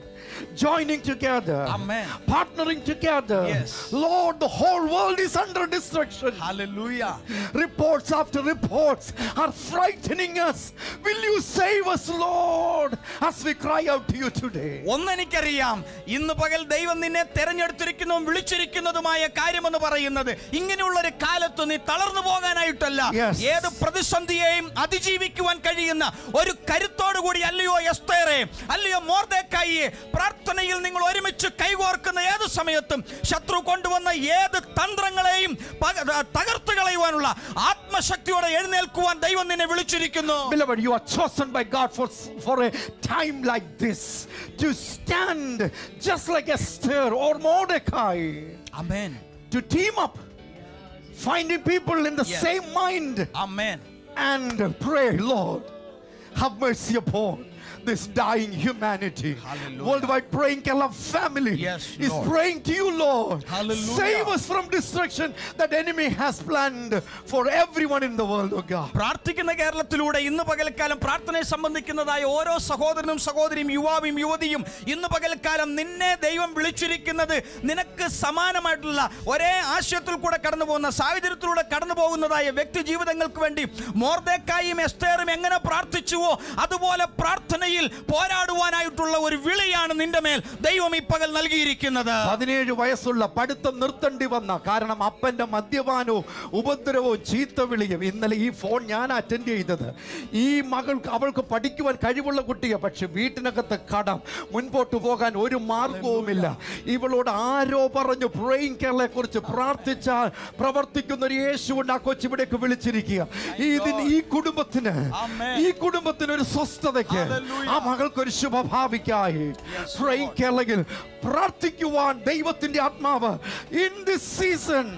Joining together, Amen. partnering together. Yes. Lord, the whole world is under destruction. Hallelujah Reports after reports are frightening us. Will you save us, Lord, as we cry out to you today? ഒന്നെനിക്കറിയാം ഇന്ന് പകൽ ദൈവം നിന്നെ തെരഞ്ഞെടുത്തിരിക്കുന്നതും വിളിച്ചിരിക്കുന്നതുമായ കാര്യമെന്ന് പറയുന്നത് ഇങ്ങനെയുള്ള ഒരു കാലത്ത് നീ തളർന്നു പോകാനായിട്ടല്ല Yes. ഏത് പ്രതിസന്ധിയെയും അതിജീവിക്കുവാൻ കഴിയുന്ന ഒരു കരുത്തോടു കൂടി അല്ലയോ എസ്തേറെ അല്ലയോ മോർദേക്കായിയെ പ്രാർത്ഥനയിൽ നിങ്ങൾ ഒരുമിച്ച് കൈകോർക്കുന്ന ഏത് സമയത്തും ശത്രു കൊണ്ടുവന്ന ഏത് തന്ത്രങ്ങളെയും പക- തകർത്ത് കളയുവാനുള്ള ആത്മശക്തിയോടെ എഴുന്നേൽക്കുവാൻ ദൈവം നിന്നെ വിളിച്ചിരിക്കുന്നു Beloved, you are chosen by God for, for a time like this to stand just like Esther or Mordecai. Amen to team up, finding people in the Yes. same mind amen and pray, Lord, have mercy upon this dying humanity. Hallelujah. Worldwide praying Caleb family Yes, is Lord. praying to you, Lord. Hallelujah. Save us from destruction that enemy has planned for everyone in the world, oh God. പ്രാർത്ഥിക്കുന്ന കേരളത്തിലൂടെ ഇന്ന് പകൽക്കാലം പ്രാർത്ഥനയെ സംബന്ധിക്കുന്നതായ ഓരോ സഹോദരനും സഹോദരിയും യുവാവും യുവതിയും ഇന്ന് പകൽക്കാലം നിന്നെ ദൈവം വിളിച്ചിരിക്കുന്നത് നിനക്ക് സമാനമായിട്ടുള്ള ഒരേ ആശയത്തിൽ കൂടെ കടന്നു പോകുന്ന സാഹചര്യത്തിലൂടെ കടന്നു പോകുന്നതായ വ്യക്തി ജീവിതങ്ങൾക്ക് വേണ്ടി മോർദേക്കായും എസ്തേറും എങ്ങനെ പ്രാർത്ഥിച്ചുവോ അതുപോലെ പ്രാർത്ഥനയിൽ പോരാടുവാനായിട്ടുള്ള ഒരു വിളിയാണ് നിന്റെ മേൽ ദൈവം ഈ പകൽ നൽകിയിരിക്കുന്നത് പതിനേഴ് വയസ്സുള്ള പഠിത്തം നിർത്തേണ്ടി വന്ന കാരണം അപ്പന്റെ മദ്യപാനവും ഉപദ്രവവും ചീത്തവിളിയും ഇന്നലെ ഈ ഫോൺ ഞാൻ അറ്റൻഡ് ചെയ്തത് ഈ മകൾക്ക് അവൾക്ക് പഠിക്കുവാൻ കഴിവുള്ള കുട്ടിയെ പക്ഷെ വീട്ടിനകത്ത് കടം മുൻപോട്ട് പോകാൻ ഒരു മാർഗവുമില്ല ഇവളോട് ആരോ പറഞ്ഞു പ്രേയിങ് കേരളയെ കുറിച്ച് പ്രാർത്ഥിച്ചാൽ പ്രവർത്തിക്കുന്ന ഒരു യേശുണ്ട് ആ കൊച്ചിവിടേക്ക് വിളിച്ചിരിക്കുക ഇതിന് ഈ കുടുംബത്തിന് Amen. ഈ കുടുംബത്തിന് ഒരു സ്വസ്ഥതയ്ക്ക് Hallelujah. ആ മകൾക്ക് ഒരു ശുഭഭാവിക്കായി പ്രേയിങ് കേരളയിൽ പ്രാർത്ഥിക്കുവാൻ ദൈവത്തിന്റെ ആത്മാവ് in this season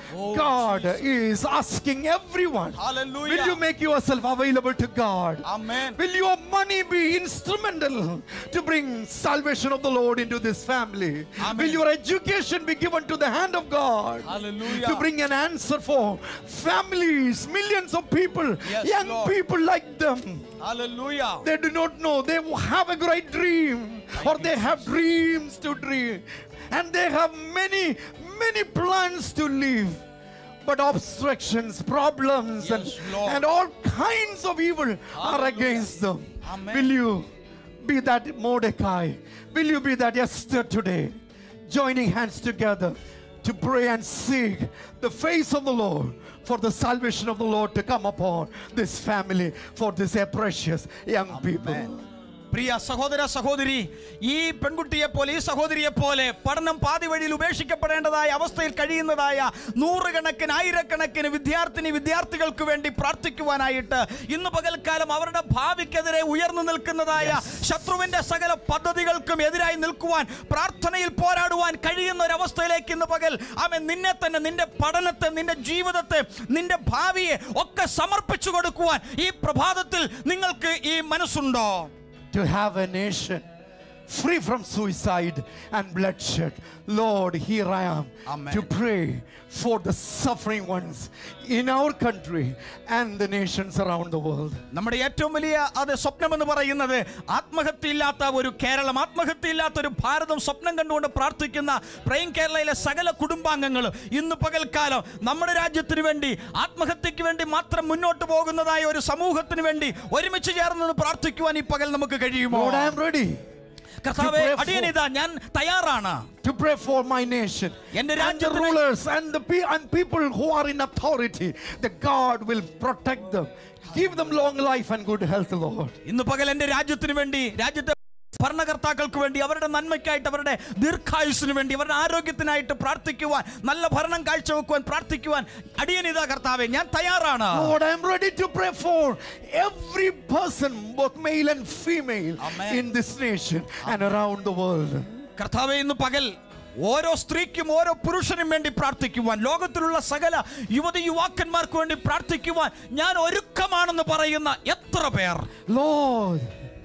God is asking everyone, Hallelujah. will you make yourself available to God? Amen. Will your money be instrumental to bring salvation of the Lord into this family? Amen. Will your education be given to the hand of God Hallelujah. to bring an answer for families, millions of people, Yes, young Lord. people like them? Hallelujah They do not know. They have a great dream, or they have dreams to dream, and they have many, many plans to live. But obstructions, problems, and, Yes, Lord. and all kinds of evil are against them. Amen. Will you be that Mordecai? Will you be that Esther today? Joining hands together to pray and seek the face of the Lord for the salvation of the Lord to come upon this family, for these precious young people. പ്രിയ സഹോദര സഹോദരി ഈ പെൺകുട്ടിയെ പോലെ ഈ സഹോദരിയെ പോലെ പഠനം പാതി വഴിയിൽ ഉപേക്ഷിക്കപ്പെടേണ്ടതായ അവസ്ഥയിൽ കഴിയുന്നതായ നൂറുകണക്കിന് ആയിരക്കണക്കിന് വിദ്യാർത്ഥിനി വിദ്യാർത്ഥികൾക്ക് വേണ്ടി പ്രാർത്ഥിക്കുവാനായിട്ട് ഇന്ന് പകൽക്കാലം അവരുടെ ഭാവിക്കെതിരെ ഉയർന്നു നിൽക്കുന്നതായ ശത്രുവിന്റെ സകല പദ്ധതികൾക്കും എതിരായി നിൽക്കുവാൻ പ്രാർത്ഥനയിൽ പോരാടുവാൻ കഴിയുന്ന ഒരു അവസ്ഥയിലേക്ക് ഇന്ന് പകൽ അവൻ നിന്നെ തന്നെ നിന്റെ പഠനത്തെ നിന്റെ ജീവിതത്തെ നിന്റെ ഭാവിയെ ഒക്കെ സമർപ്പിച്ചു കൊടുക്കുവാൻ ഈ പ്രഭാതത്തിൽ നിങ്ങൾക്ക് ഈ മനസ്സുണ്ടോ to have a nation free from suicide and bloodshed. Lord, here I am Amen. to pray for the suffering ones in our country and the nations around the world. നമ്മുടെ ഏറ്റവും വലിയ അത് സ്വപ്നം എന്ന് പറയുന്നത് ആത്മഹത്യയില്ലാത്ത ഒരു കേരളം ആത്മഹത്യയില്ലാത്ത ഒരു ഭാരതം സ്വപ്നം കണ്ടുകൊണ്ട് പ്രാർത്ഥിക്കുന്ന പ്രൈം കേരളയിലെ സകല കുടുംബാംഗങ്ങളും ഇന്ന് പകൽക്കാലം നമ്മുടെ രാജ്യത്തിന് വേണ്ടി ആത്മഹത്യക്ക് വേണ്ടി മാത്രം മുന്നോട്ട് പോകുന്നതായ ഒരു സമൂഹത്തിന് വേണ്ടി ഒരുമിച്ച് ചേർന്ന് പ്രാർത്ഥിക്കുവാൻ ഈ പകൽ നമുക്ക് കഴിയുമോ Lord, I am ready കർത്താവെ to pray for- അടിയനിതാ ഞാൻ തയ്യാറാണ് to pray for my nation എന്റെ and the രാജ്യത്തിന് rulers and the pe- and people who are in authority. That God will protect them, give them long life and good health, Lord. ഇന്ന് പകൽ എൻ്റെ രാജ്യത്തിന് വേണ്ടി രാജ്യത്തെ ഭരണകർത്താക്കൾക്ക് വേണ്ടി അവരുടെ നന്മയ്ക്കായിട്ട് അവരുടെ ദീർഘായുസിന് വേണ്ടി അവരുടെ ആരോഗ്യത്തിനായിട്ട് പ്രാർത്ഥിക്കുവാൻ നല്ല ഭരണം കാഴ്ചവെക്കുവാൻ പ്രാർത്ഥിക്കുവാൻ അടിയനിതാ കർത്താവെ ഞാൻ തയ്യാറാണ് Lord, I am ready to pray for every person, both male and female, Amen. in this nation and around the world. കർത്താവെ ഇന്ന് പകൽ ഓരോ സ്ത്രീക്കും ഓരോ പുരുഷനും വേണ്ടി പ്രാർത്ഥിക്കുവാൻ ലോകത്തിലുള്ള സകല യുവതി യുവാക്കന്മാർക്ക് വേണ്ടി പ്രാർത്ഥിക്കുവാൻ ഞാൻ ഒരുക്കമാണെന്ന് പറയുന്ന എത്ര പേർ Lord,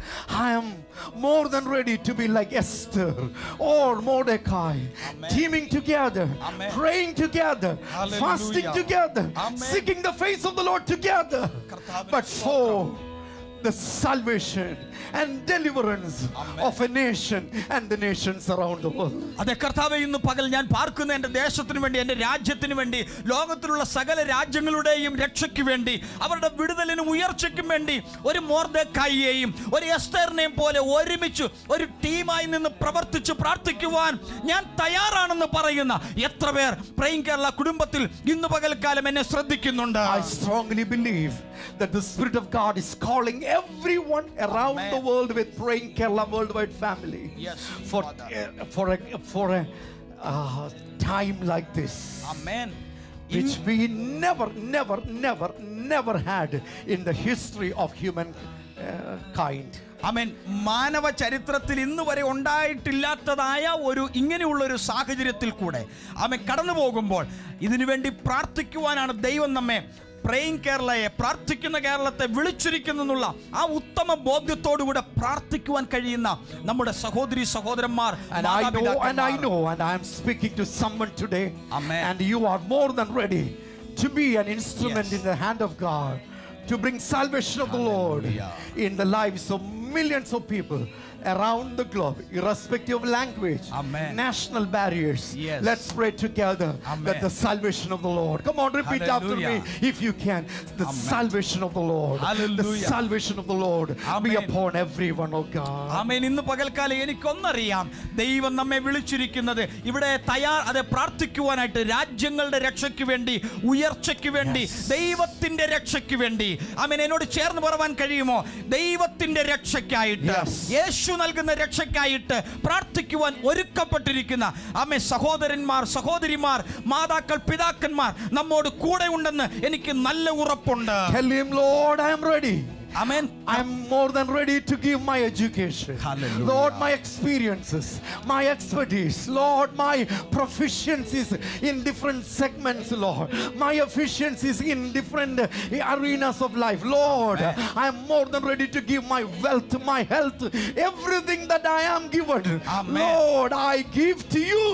I am more than ready to be like Esther or Mordecai, teaming together, Amen. praying together, Hallelujah. fasting together, Amen. seeking the face of the Lord together. കർത്താവിന്റെ But for the salvation and deliverance of a nation and the nations around the world. അതെ കർത്താവെ ഇന്ന് പകൽ ഞാൻ പാർക്കുന്ന എൻ്റെ ദേശത്തിന് വേണ്ടി എൻ്റെ രാജ്യത്തിന് വേണ്ടി ലോകത്തിലുള്ള സകല രാജ്യങ്ങളുടെയും രക്ഷയ്ക്ക് വേണ്ടി അവരുടെ വിടുതലിനും ഉയർച്ചയ്ക്കും വേണ്ടി ഒരു മോർദക്കായിയെയും ഒരു എസ്തറിനെയും പോലെ ഒരുമിച്ച് ഒരു ടീമായി നിന്ന് പ്രവർത്തിച്ച് പ്രാർത്ഥിക്കുവാൻ ഞാൻ തയ്യാറാണെന്ന് പറയുന്ന എത്ര പേർ പ്രൈം കേരള കുടുംബത്തിൽ ഇന്ന് പകൽക്കാലം എന്നെ ശ്രദ്ധിക്കുന്നുണ്ട് I strongly believe that the Spirit of God is calling everyone around Amen. the world with praying Kerala worldwide family Yes, for Father. uh, for a for a uh, time like this, Amen. which we never, never, never, never had in the history of human uh, kind. അമേൻ മാനവ ചരിത്രത്തിൽ ഇന്ന് വരെ ഉണ്ടായിട്ടില്ലാത്തതായ ഒരു ഇങ്ങനെയുള്ള ഒരു സാഹചര്യത്തിൽ കൂടെ അമൻ കടന്നു പോകുമ്പോൾ ഇതിനു വേണ്ടി പ്രാർത്ഥിക്കുവാനാണ് ദൈവം നമ്മെ പ്രേയിങ് കേരളയെ പ്രാർത്ഥിക്കുന്ന കേരളത്തെ വിളിച്ചിരിക്കുന്നുള്ള ആ ഉത്തമ ബോധ്യത്തോടുകൂടെ പ്രാർത്ഥിക്കുവാൻ കഴിയുന്ന നമ്മുടെ സഹോദരി സഹോദരന്മാർ And I know, and I മാതാപിതാക്കന്മാർ. know, and I am speaking to someone today, Amen. and you are more than ready to be an instrument Yes. in the hand of God to bring salvation of the Lord in the lives of millions of people around the globe, irrespective of language, Amen. national barriers. Yes. Let's pray together Amen. that the salvation of the Lord. Come on, repeat after me Hallelujah. if you can. The Amen. salvation of the Lord. The Hallelujah. salvation of the Lord be Amen. upon everyone, oh God. ആമേൻ ഇന്ന് പകൽക്കാലം എനിക്കൊന്നറിയാം ദൈവം നമ്മെ വിളിച്ചിരിക്കുന്നത് ഇവിടെ തയ്യാർ അത് പ്രാർത്ഥിക്കുവാനായിട്ട് രാജ്യങ്ങളുടെ രക്ഷയ്ക്ക് വേണ്ടി ഉയർച്ചയ്ക്ക് വേണ്ടി ദൈവത്തിന്റെ രക്ഷയ്ക്ക് വേണ്ടി ആമേൻ എന്നോട് ചേർന്ന് പറവാൻ കഴിയുമോ ദൈവത്തിന്റെ രക്ഷയ്ക്കായിട്ട് Yes. യേശു നൽകുന്ന രക്ഷയ്ക്കായിട്ട് പ്രാർത്ഥിക്കുവാൻ ഒരുക്കപ്പെട്ടിരിക്കുന്ന ആമേ സഹോദരന്മാർ സഹോദരിമാർ മാതാക്കൾ പിതാക്കന്മാർ നമ്മോട് കൂടെ ഉണ്ടെന്ന് എനിക്ക് നല്ല ഉറപ്പുണ്ട് Tell him, Lord, I am ready. Amen I'm more than ready to give my education. Hallelujah. Lord, my experiences, my expertise, Lord, my proficiencies in different segments, Lord, my efficiencies in different uh, arenas of life. Lord, I'm more than ready to give my wealth, my health, everything that I am given. Amen. Lord, I give to you.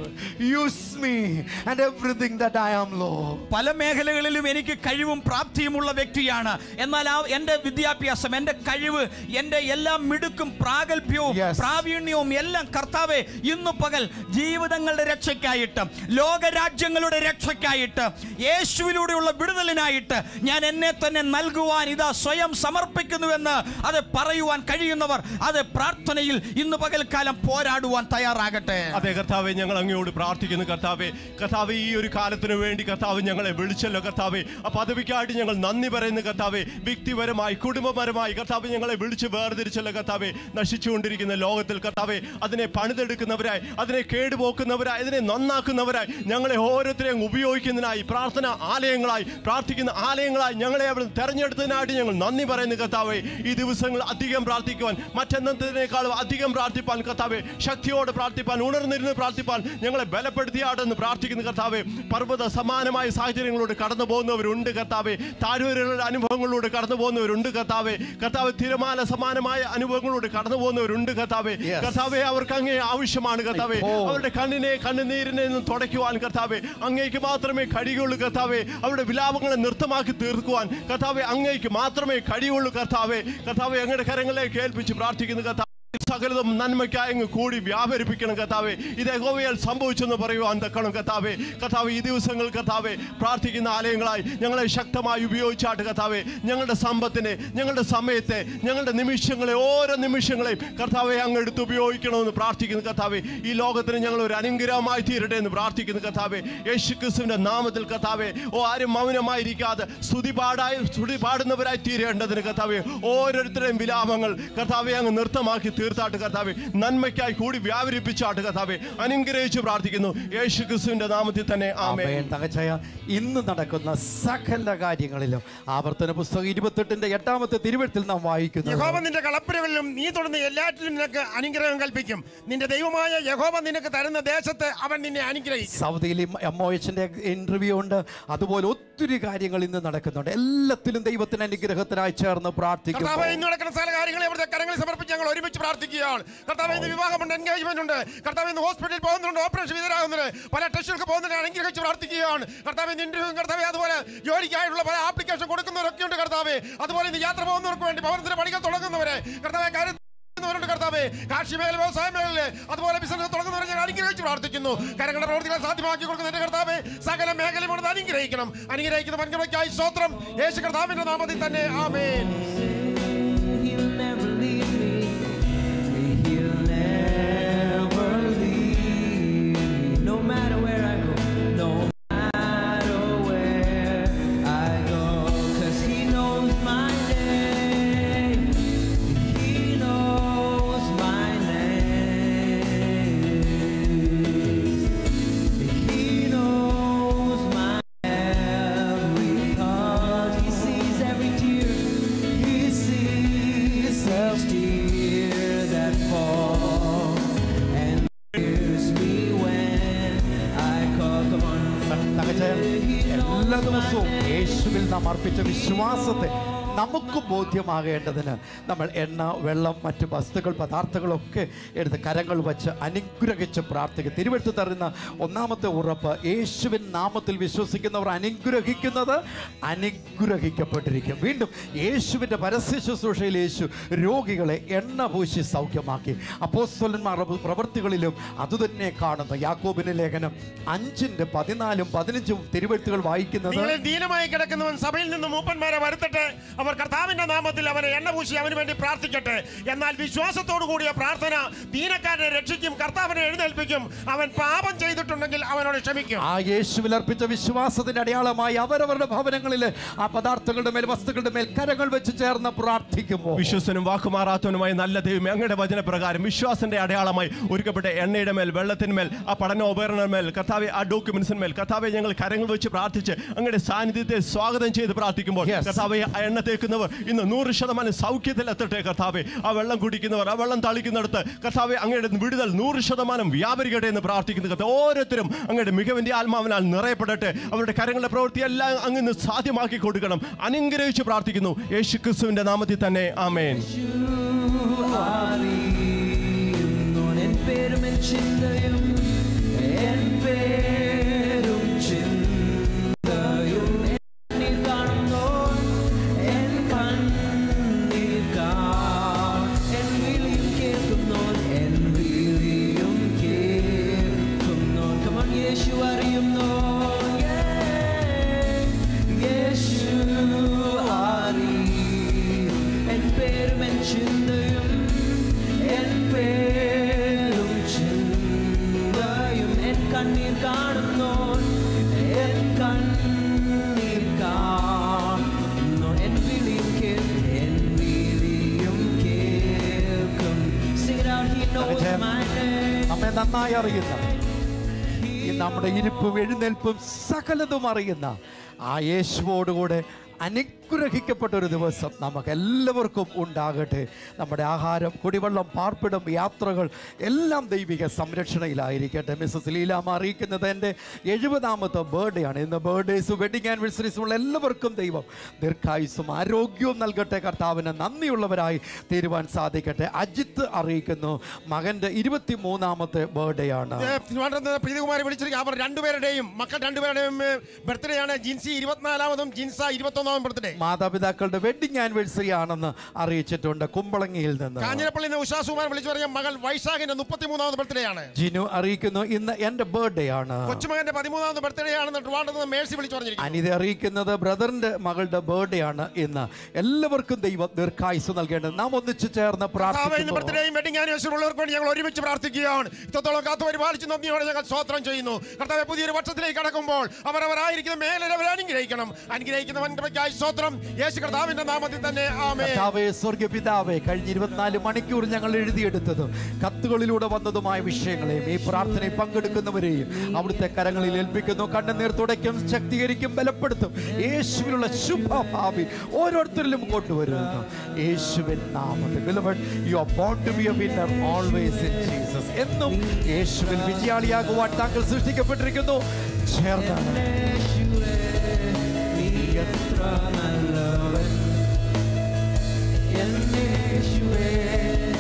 Use me and everything that I am, Lord. പല മേഖലകളിലും എനിക്ക് കഴിവും പ്രാപ്തിയുമുള്ള വ്യക്തിയാണ് എന്നാൽ ആ എൻ്റെ വിദ്യാഭ്യാസം എൻ്റെ കഴിവ് എൻ്റെ എല്ലാ മിടുക്കും പ്രാഗൽഭ്യവും Yes. പ്രാവീണ്യവും എല്ലാം കർത്താവെ ഇന്ന് പകൽ ജീവിതങ്ങളുടെ രക്ഷയ്ക്കായിട്ട് ലോകരാജ്യങ്ങളുടെ രക്ഷയ്ക്കായിട്ട് യേശുവിലൂടെയുള്ള വിടുതലിനായിട്ട് ഞാൻ എന്നെ തന്നെ നൽകുവാൻ ഇതാ സ്വയം സമർപ്പിക്കുന്നുവെന്ന് അത് പറയുവാൻ കഴിയുന്നവർ അത് പ്രാർത്ഥനയിൽ ഇന്ന് പകൽക്കാലം പോരാടുവാൻ തയ്യാറാകട്ടെ അതെ കർത്താവെ ഞങ്ങൾ അങ്ങയോട് പ്രാർത്ഥിക്കുന്നു കർത്താവെ കർത്താവെ ഈ ഒരു കാലത്തിന് വേണ്ടി കർത്താവ് ഞങ്ങളെ വിളിച്ചല്ലോ കർത്താവെ ആ പദവിക്കായിട്ട് ഞങ്ങൾ നന്ദി പറയുന്നു കർത്താവെ വ്യക്തിപരമായി കുടുംബപരമായി കർത്താവ് ഞങ്ങളെ വിളിച്ച് വേർതിരിച്ചല്ലോ കർത്താവെ നശിച്ചുകൊണ്ടിരിക്കുന്ന ലോകത്തിൽ കർത്താവെ അതിനെ പണിതെടുക്കുന്നവരായി അതിനെ കേടുപോക്കുന്നവരായി അതിനെ നന്നാക്കുന്നവരായി ഞങ്ങളെ ഓരോരുത്തരെയും ഉപയോഗിക്കുന്നതിനായി പ്രാർത്ഥന ആലയങ്ങളായി പ്രാർത്ഥിക്കുന്ന ആലയങ്ങളായി ഞങ്ങളെ അവിടെ തെരഞ്ഞെടുത്തതിനായിട്ട് ഞങ്ങൾ നന്ദി പറയുന്നു കർത്താവെ ഈ ദിവസങ്ങൾ അധികം പ്രാർത്ഥിക്കുവാൻ മറ്റെന്നതിനേക്കാളും അധികം പ്രാർത്ഥിപ്പാൻ കർത്താവെ ശക്തിയോടെ പ്രാർത്ഥിപ്പാൻ ഉണർന്നിരുന്ന് പ്രാർത്ഥിപ്പാൻ ഞങ്ങളെ ബലപ്പെടുത്തിയാടെന്ന് പ്രാർത്ഥിക്കുന്ന കർത്താവെ പർവ്വത സമാനമായ സാഹചര്യങ്ങളോട് കടന്നു പോകുന്നവരുണ്ട് കർത്താവെ താഴ്വരകളുടെ അനുഭവങ്ങളിലൂടെ കടന്നു പോകുന്നവരുണ്ട് കർത്താവെ കർത്താവ് തിരമാല സമാനമായ അനുഭവങ്ങളോട് കടന്നു പോകുന്നവരുണ്ട് കർത്താവെ Yes. കർത്താവെ അവർക്ക് അങ്ങേ ആവശ്യമാണ് കർത്താവെ ഇപ്പോൾ അവരുടെ കണ്ണിനെ കണ്ണുനീരിനെ നിന്നും തുടയ്ക്കുവാൻ കർത്താവെ അങ്ങേക്ക് മാത്രമേ കഴിയുള്ളൂ കർത്താവെ അവരുടെ വിലാപങ്ങളെ നൃത്തമാക്കി തീർക്കുവാൻ കർത്താവെ അങ്ങേക്ക് മാത്രമേ കഴിയുള്ളൂ കർത്താവെ കർത്താവെ അങ്ങയുടെ കരങ്ങളിലേക്ക് ഏൽപ്പിച്ച് പ്രാർത്ഥിക്കുന്നു കർത്താവ് സകലതും നന്മയ്ക്കായി അങ്ങ് കൂടി വ്യാപരിപ്പിക്കണം കർത്താവെ ഇത് യഹോവയാൽ സംഭവിച്ചെന്ന് പറയുവാൻ തക്കണം കർത്താവെ കർത്താവ് ഈ ദിവസങ്ങൾ കർത്താവെ പ്രാർത്ഥിക്കുന്ന ആലയങ്ങളായി ഞങ്ങളെ ശക്തമായി ഉപയോഗിച്ചാട്ട് കർത്താവെ ഞങ്ങളുടെ സമ്പത്തിനെ ഞങ്ങളുടെ സമയത്തെ ഞങ്ങളുടെ നിമിഷങ്ങളെ ഓരോ നിമിഷങ്ങളെയും കർത്താവെ അങ്ങ് എടുത്ത് ഉപയോഗിക്കണമെന്ന് പ്രാർത്ഥിക്കുന്നു കർത്താവെ ഈ ലോകത്തിന് ഞങ്ങൾ ഒരു അനുഗ്രഹമായി തീരട്ടെ എന്ന് പ്രാർത്ഥിക്കുന്നു കർത്താവെ യേശു ക്രിസ്തുവിന്റെ നാമത്തിൽ കർത്താവെ ഓ ആരും മൗനമായിരിക്കാതെ സ്തുതി പാടായി സ്തുതി പാടുന്നവരായി തീരേണ്ടതിന് കർത്താവെ ഓരോരുത്തരുടെയും വിലാപങ്ങൾ കർത്താവെ അങ്ങ് നൃത്തമാക്കി തീർത്താട്ട് കൊടുത്താട്ട് കർത്താവെ നന്മയ്ക്കായി കൂടി വ്യാപരിപ്പിച്ചാട്ട് കർത്താവെ അനുഗ്രഹിച്ച് പ്രാർത്ഥിക്കുന്നു യേശു ക്രിസ്തുവിന്റെ നാമത്തിൽ തന്നെ ആമേ ആമേൻ തകച്ചയ ഇന്ന് നടക്കുന്ന സകല കാര്യങ്ങളിലും ആവർത്തന പുസ്തകം ഇരുപത്തെട്ടിന്റെ എട്ടാമത്തെ തിരുവഴുത്തിൽ നാം വായിക്കുന്നു യഹോവ നിന്റെ കളപ്പുരകളിലും നീ തുടർന്ന് എല്ലാറ്റിലും നിനക്ക് അനുഗ്രഹം കൽപ്പിക്കും നിന്റെ ദൈവമായ യഹോവ നിനക്ക് തരുന്ന ദേശത്ത് അവൻ നിന്നെ അനുഗ്രഹിക്കും സൗദിയിൽ എം ഒ എച്ചിന്റെ ഇന്റർവ്യൂ ഉണ്ട് അതുപോലെ ഒത്തിരി കാര്യങ്ങൾ ഇന്ന് നടക്കുന്നുണ്ട് എല്ലാത്തിലും ദൈവത്തിന് അനുഗ്രഹത്തിനായി ചേർന്ന് കർത്താവ് പ്രാർത്ഥിക്കുന്നു ഇന്ന് നടക്കുന്ന സകല കാര്യങ്ങളെ അവിടുത്തെ കരങ്ങളിൽ സമർപ്പിച്ച് ഞങ്ങൾ ഒരുമിച്ച് പ്രാർത്ഥിക്കുകയാണ് കർത്താവ് ഇന്ന് വിവാഹമുണ്ട് എൻഗേജ്മെന്റ് ഉണ്ട് കർത്താവ് ഇന്ന് ഹോസ്പിറ്റലിൽ പോകുന്നുണ്ട് ഓപ്പറേഷൻ വിധേയരാകുന്നുണ്ട് പല ടെസ്റ്റുകൾക്ക് പോകുന്നതിന് അനുഗ്രഹിച്ച് പ്രാർത്ഥിക്കുകയാണ് കർത്താവ് ഇന്ന് ഇന്റർവ്യൂ കർത്താവ് അതുപോലെ ജോലിക്കായിട്ടുള്ള പല ആപ്ലിക്കേഷൻ കൊടുക്കുന്നവരൊക്കെ ഉണ്ട് കർത്താവ് അതുപോലെ ഇന്ന് യാത്ര പോകുന്നവർക്ക് വേണ്ടി ഭവനത്തിന്റെ പണികൾ തുടങ്ങുന്നവരെ കർത്താവ് കാര്യം ുന്നവരുണ്ട് കർത്താവേ കാർഷിക മേഖല വ്യവസായ മേഖലയില് അതുപോലെ ബിസിനസ് തുടങ്ങുന്നവരെ ഞാൻ അനുഗ്രഹിച്ച് പ്രാർത്ഥിക്കുന്നു കരങ്ങളുടെ പ്രവർത്തികളെ സാധ്യമാക്കി കൊടുക്കുന്ന എന്റെ കർത്താവേ സകല മേഖലയും കൊണ്ട് അനുഗ്രഹിക്കണം അനുഗ്രഹിക്കുന്ന വൻകൃപയ്ക്കായി സ്തോത്രം യേശു കർത്താവിന്റെ നാമത്തിൽ തന്നെ ആമേൻ He'll never leave me. He'll never leave me. No matter where I go, no matter where I go. 'Cause he knows my name. He knows my name. He knows my every thought. He sees every tear. He sees each tear that falls and hears me when I call. Come on, തകച്ചയ He knows എല്ലാ my ദിവസവും name. യേശുവിൽ നാം അർപ്പിച്ച വിശ്വാസത്തെ നമുക്ക് ബോധ്യമാകേണ്ടതിന് നമ്മൾ എണ്ണ വെള്ളം മറ്റ് വസ്തുക്കൾ പദാർത്ഥങ്ങളൊക്കെ എടുത്ത് കരങ്ങൾ വച്ച് അനുഗ്രഹിച്ച് പ്രാർത്ഥിക്കും തിരുവെടുത്ത് തരുന്ന ഒന്നാമത്തെ ഉറപ്പ് യേശുവിൻ നാമത്തിൽ വിശ്വസിക്കുന്നവർ അനുഗ്രഹിക്കുന്നത് അനുഗ്രഹിക്കപ്പെട്ടിരിക്കും വീണ്ടും യേശുവിൻ്റെ പരസ്യ ശുശ്രൂഷയിൽ യേശു രോഗികളെ എണ്ണ പൂശി സൗഖ്യമാക്കി അപ്പോസ്തലന്മാർ പ്രവൃത്തികളിലും അതുതന്നെ കാണുന്നു യാക്കോബിന്റെ ലേഖനം അഞ്ചിന്റെ പതിനാലും പതിനഞ്ചും തിരുവെഴുത്തുകൾ വായിക്കുന്നത് നിങ്ങളിൽ ദീനമായി കിടക്കുന്നവൻ സഭയിൽ നിന്ന് മൂപ്പന്മാരെ വരുത്തട്ടെ അവർ കർത്താവിന്റെ നാമത്തിൽ അവനെ എണ്ണ പൂശി അവന് വേണ്ടി പ്രാർത്ഥിക്കട്ടെ എന്നാൽ വിശ്വാസത്തോടു കൂടിയ പ്രാർത്ഥന ദീനക്കാരനെ രക്ഷിക്കും കർത്താവിനെ എഴുന്നേൽപ്പിക്കും അവൻ പാപം ചെയ്തിട്ടുണ്ടെങ്കിൽ അവനോട് ക്ഷമിക്കും ആ യേശുവിൽ അർപ്പിച്ച വിശ്വാസത്തിന്റെ അടയാളമായി അവരവരുടെ ഭവനങ്ങളിൽ ആ പദാർത്ഥങ്ങളുടെ മേൽ വസ്തുക്കളുടെ മേൽ കരങ്ങൾ വെച്ച് ചേർന്ന് പ്രാർത്ഥിക്കുമ്പോൾ വിശ്വസനും വാക്കുമാറാത്തവനുമായ നല്ല ദൈവമേ അങ്ങയുടെ വചനപ്രകാരം വിശ്വാസന്റെ അടയാളമായി ഒരുക്കപ്പെട്ട എണ്ണയുടെ മേൽ വെള്ളത്തിന്മേൽ ആ പഠനോപകരണമേൽ കർത്താവെ ആ ഡോക്യുമെന്റ്സിന്മേൽ കർത്താവെ ഞങ്ങൾ കരങ്ങൾ വെച്ച് പ്രാർത്ഥിച്ച് അങ്ങയുടെ സാന്നിധ്യത്തെ സ്വാഗതം ചെയ്ത് പ്രാർത്ഥിക്കുമ്പോൾ Yes. കർത്താവെ ആ എണ്ണ തേക്കുന്നവർ ഇന്ന് നൂറ് ശതമാനം സൗഖ്യത്തിൽ എത്തട്ടെ കർത്താവെ ആ വെള്ളം കുടിക്കുന്നവർ ആ വെള്ളം തളിക്കുന്നിടത്ത് കർത്താവെ അങ്ങയുടെ വിടുതൽ നൂറ് ശതമാനം വ്യാപരിക്കട്ടെ എന്ന് പ്രാർത്ഥിക്കുന്നു കർത്താവ് ഓരോരുത്തരും അങ്ങയുടെ മികവിന്റെ ആത്മാവിനാൽ നിറയപ്പെടട്ടെ അവരുടെ കരങ്ങളുടെ പ്രവൃത്തി എല്ലാം അങ്ങ് സാധ്യമാക്കി കൊടുക്കണം അനുഗ്രഹിച്ച് പ്രാർത്ഥിക്കുന്നു യേശു ക്രിസ്തുവിന്റെ നാമത്തിൽ തന്നെ ആമേൻ അറിയുന്നോൻ എൻ പേരും എൻ ചിന്തയും എൻ പേരും ചിന്തയും എന്നിൽ കാണുന്നോൻ എൻ കണ്ണിൽ കാണും എൻ വിളിയും കേൾക്കുന്നോൻ എൻ വിളിയും കേൾക്കുന്നോൻ കമൺ യേശു അറിയുന്നോൻ യേശു അറിയും എൻ പേരും എൻ ചിന്തയും എൻ പേരും ചിന്തയും എൻ കണ്ണീർ കാണുന്നോൻ എൻ കണ്ണീർ കാണുന്നോൻ എൻ വിളിയും കേൾക്കും എൻ വിളിയും കേൾക്കും Sing it out, he knows my name. നമ്മെ നന്നായി അറിയുന്ന ഈ നമ്മുടെ ഇരിപ്പും എഴുന്നേൽപ്പും സകലതും അറിയുന്ന ആ യേശുവോടുകൂടെ അനുഗ്രഹിക്കപ്പെട്ട ഒരു ദിവസം നമുക്ക് എല്ലാവർക്കും ഉണ്ടാകട്ടെ നമ്മുടെ ആഹാരം കുടിവെള്ളം പാർപ്പിടം യാത്രകൾ എല്ലാം ദൈവിക സംരക്ഷണയിലായിരിക്കട്ടെ മിസ്സസ് ലീലാമ അറിയിക്കുന്നത് എൻ്റെ എഴുപതാമത്തെ ബർത്ത്ഡേ ആണ് ഇന്ന് ബർത്ത്ഡേസ് വെഡിങ് ആനിവേഴ്സറീസും ഉള്ള എല്ലാവർക്കും ദൈവം ദീർഘായുസും ആരോഗ്യവും നൽകട്ടെ കർത്താവിന് നന്ദിയുള്ളവരായി തീരുവാൻ സാധിക്കട്ടെ അജിത്ത് അറിയിക്കുന്നു മകൻ്റെ ഇരുപത്തി മൂന്നാമത്തെ ബർത്ത്ഡേ ആണ് ഏ, ട്രിവാൻഡ്രത്ത് നിന്ന് പ്രീതികുമാരി വിളിച്ചിരിക്കുക അവർ രണ്ടുപേരുടെയും മക്കൾ രണ്ടുപേരുടെയും ബർത്ത്ഡേ ആണ് ജിൻസി ഇരുപത്തിനാലാമതും ജിൻസ ഇരുപത്തൊന്നാമതും ബർത്ത്ഡേ മാതാപിതാക്കളുടെ വെഡിങ് ആനിവേഴ്സറി ആണെന്ന് അറിയിച്ചിട്ടുണ്ട് കുമ്പളങ്ങിയിൽ നിന്ന് കാഞ്ഞിരപ്പള്ളി നിന്ന് ഉഷാ സുമാർ വിളിച്ചു പറഞ്ഞ മകൾ വൈശാഖിന്റെ മുപ്പത്തിമൂന്നാമത് ബർത്ത്ഡേ ആണ് ജിനു അറിയിക്കുന്നു ഇന്ന് എൻ്റെ ബർത്ത്ഡേ ആണ് കൊച്ചുമകന്റെ പതിമൂന്നാമത് ബർത്ത്ഡേ ആണെന്ന് ട്രിവാൻഡ്രത്ത് നിന്ന് മേഴ്സി വിളിച്ചു പറഞ്ഞിരിക്കുന്നു അനിത അറിയിക്കുന്നത് ബ്രദറിന്റെ മകളുടെ ബർത്ത്ഡേ ആണ് ഇന്ന് എല്ലാവർക്കും ദൈവം ദീർഘായുസ് നൽകേണ്ടത് നാം ഒന്നിച്ചു ചേർന്ന് കർത്താവേ, ഇന്ന് പ്രാർത്ഥിക്കുന്നു ബർത്ത്ഡേയും വെഡിങ് ആനിവേഴ്സറി ഉള്ളവർക്ക് വേണ്ടി ഞങ്ങൾ ഒരുമിച്ച് പ്രാർത്ഥിക്കുകയാണ് ഇത്രത്തോളം കാത്തു പരിപാലിച്ച് നന്ദിയോടെ ഞങ്ങൾ സ്തോത്രം ചെയ്യുന്നു കർത്താവെ പുതിയൊരു വർഷത്തിലേക്ക് കടക്കുമ്പോൾ അവരവരായിരിക്കുന്ന മേഖലയിൽ അവർ അനുഗ്രഹിക്കണം അനുഗ്രഹിക്കുന്ന വൻകൃപയ്ക്കായി സ്തോത്രം സ്തോത്രം യേശു കർത്താവിന്റെ നാമത്തിൽ തന്നെ ആമേ കർത്താവേ സ്വർഗ പിതാവേ കഴിഞ്ഞ ഇരുപത്തിനാല് മണിക്കൂർ ഞങ്ങൾ എഴുതിയെടുത്തതും കത്തുകളിലൂടെ വന്നതുമായ വിഷയങ്ങളെയും ഈ പ്രാർത്ഥനയിൽ പങ്കെടുക്കുന്നവരെയും അവിടുത്തെ കരങ്ങളിൽ ഏൽപ്പിക്കുന്നു കണ്ണുനീർ തുടയ്ക്കും ശക്തീകരിക്കും ബലപ്പെടുത്തും യേശുവിനുള്ള ശുഭഭാവി ഓരോരുത്തരിലും കൊണ്ടുവരുന്നു യേശുവിൻ നാമത്തിൽ Beloved, you are born to be a winner always in Jesus. എന്നും യേശുവിൽ വിജയാളിയാകുവാൻ താങ്കൾ സൃഷ്ടിക്കപ്പെട്ടിരിക്കുന്നു ചേർന്നാണ് യേശുവേ, നീ എത്ര നല്ലവൻ. എൻ യേശുവേ,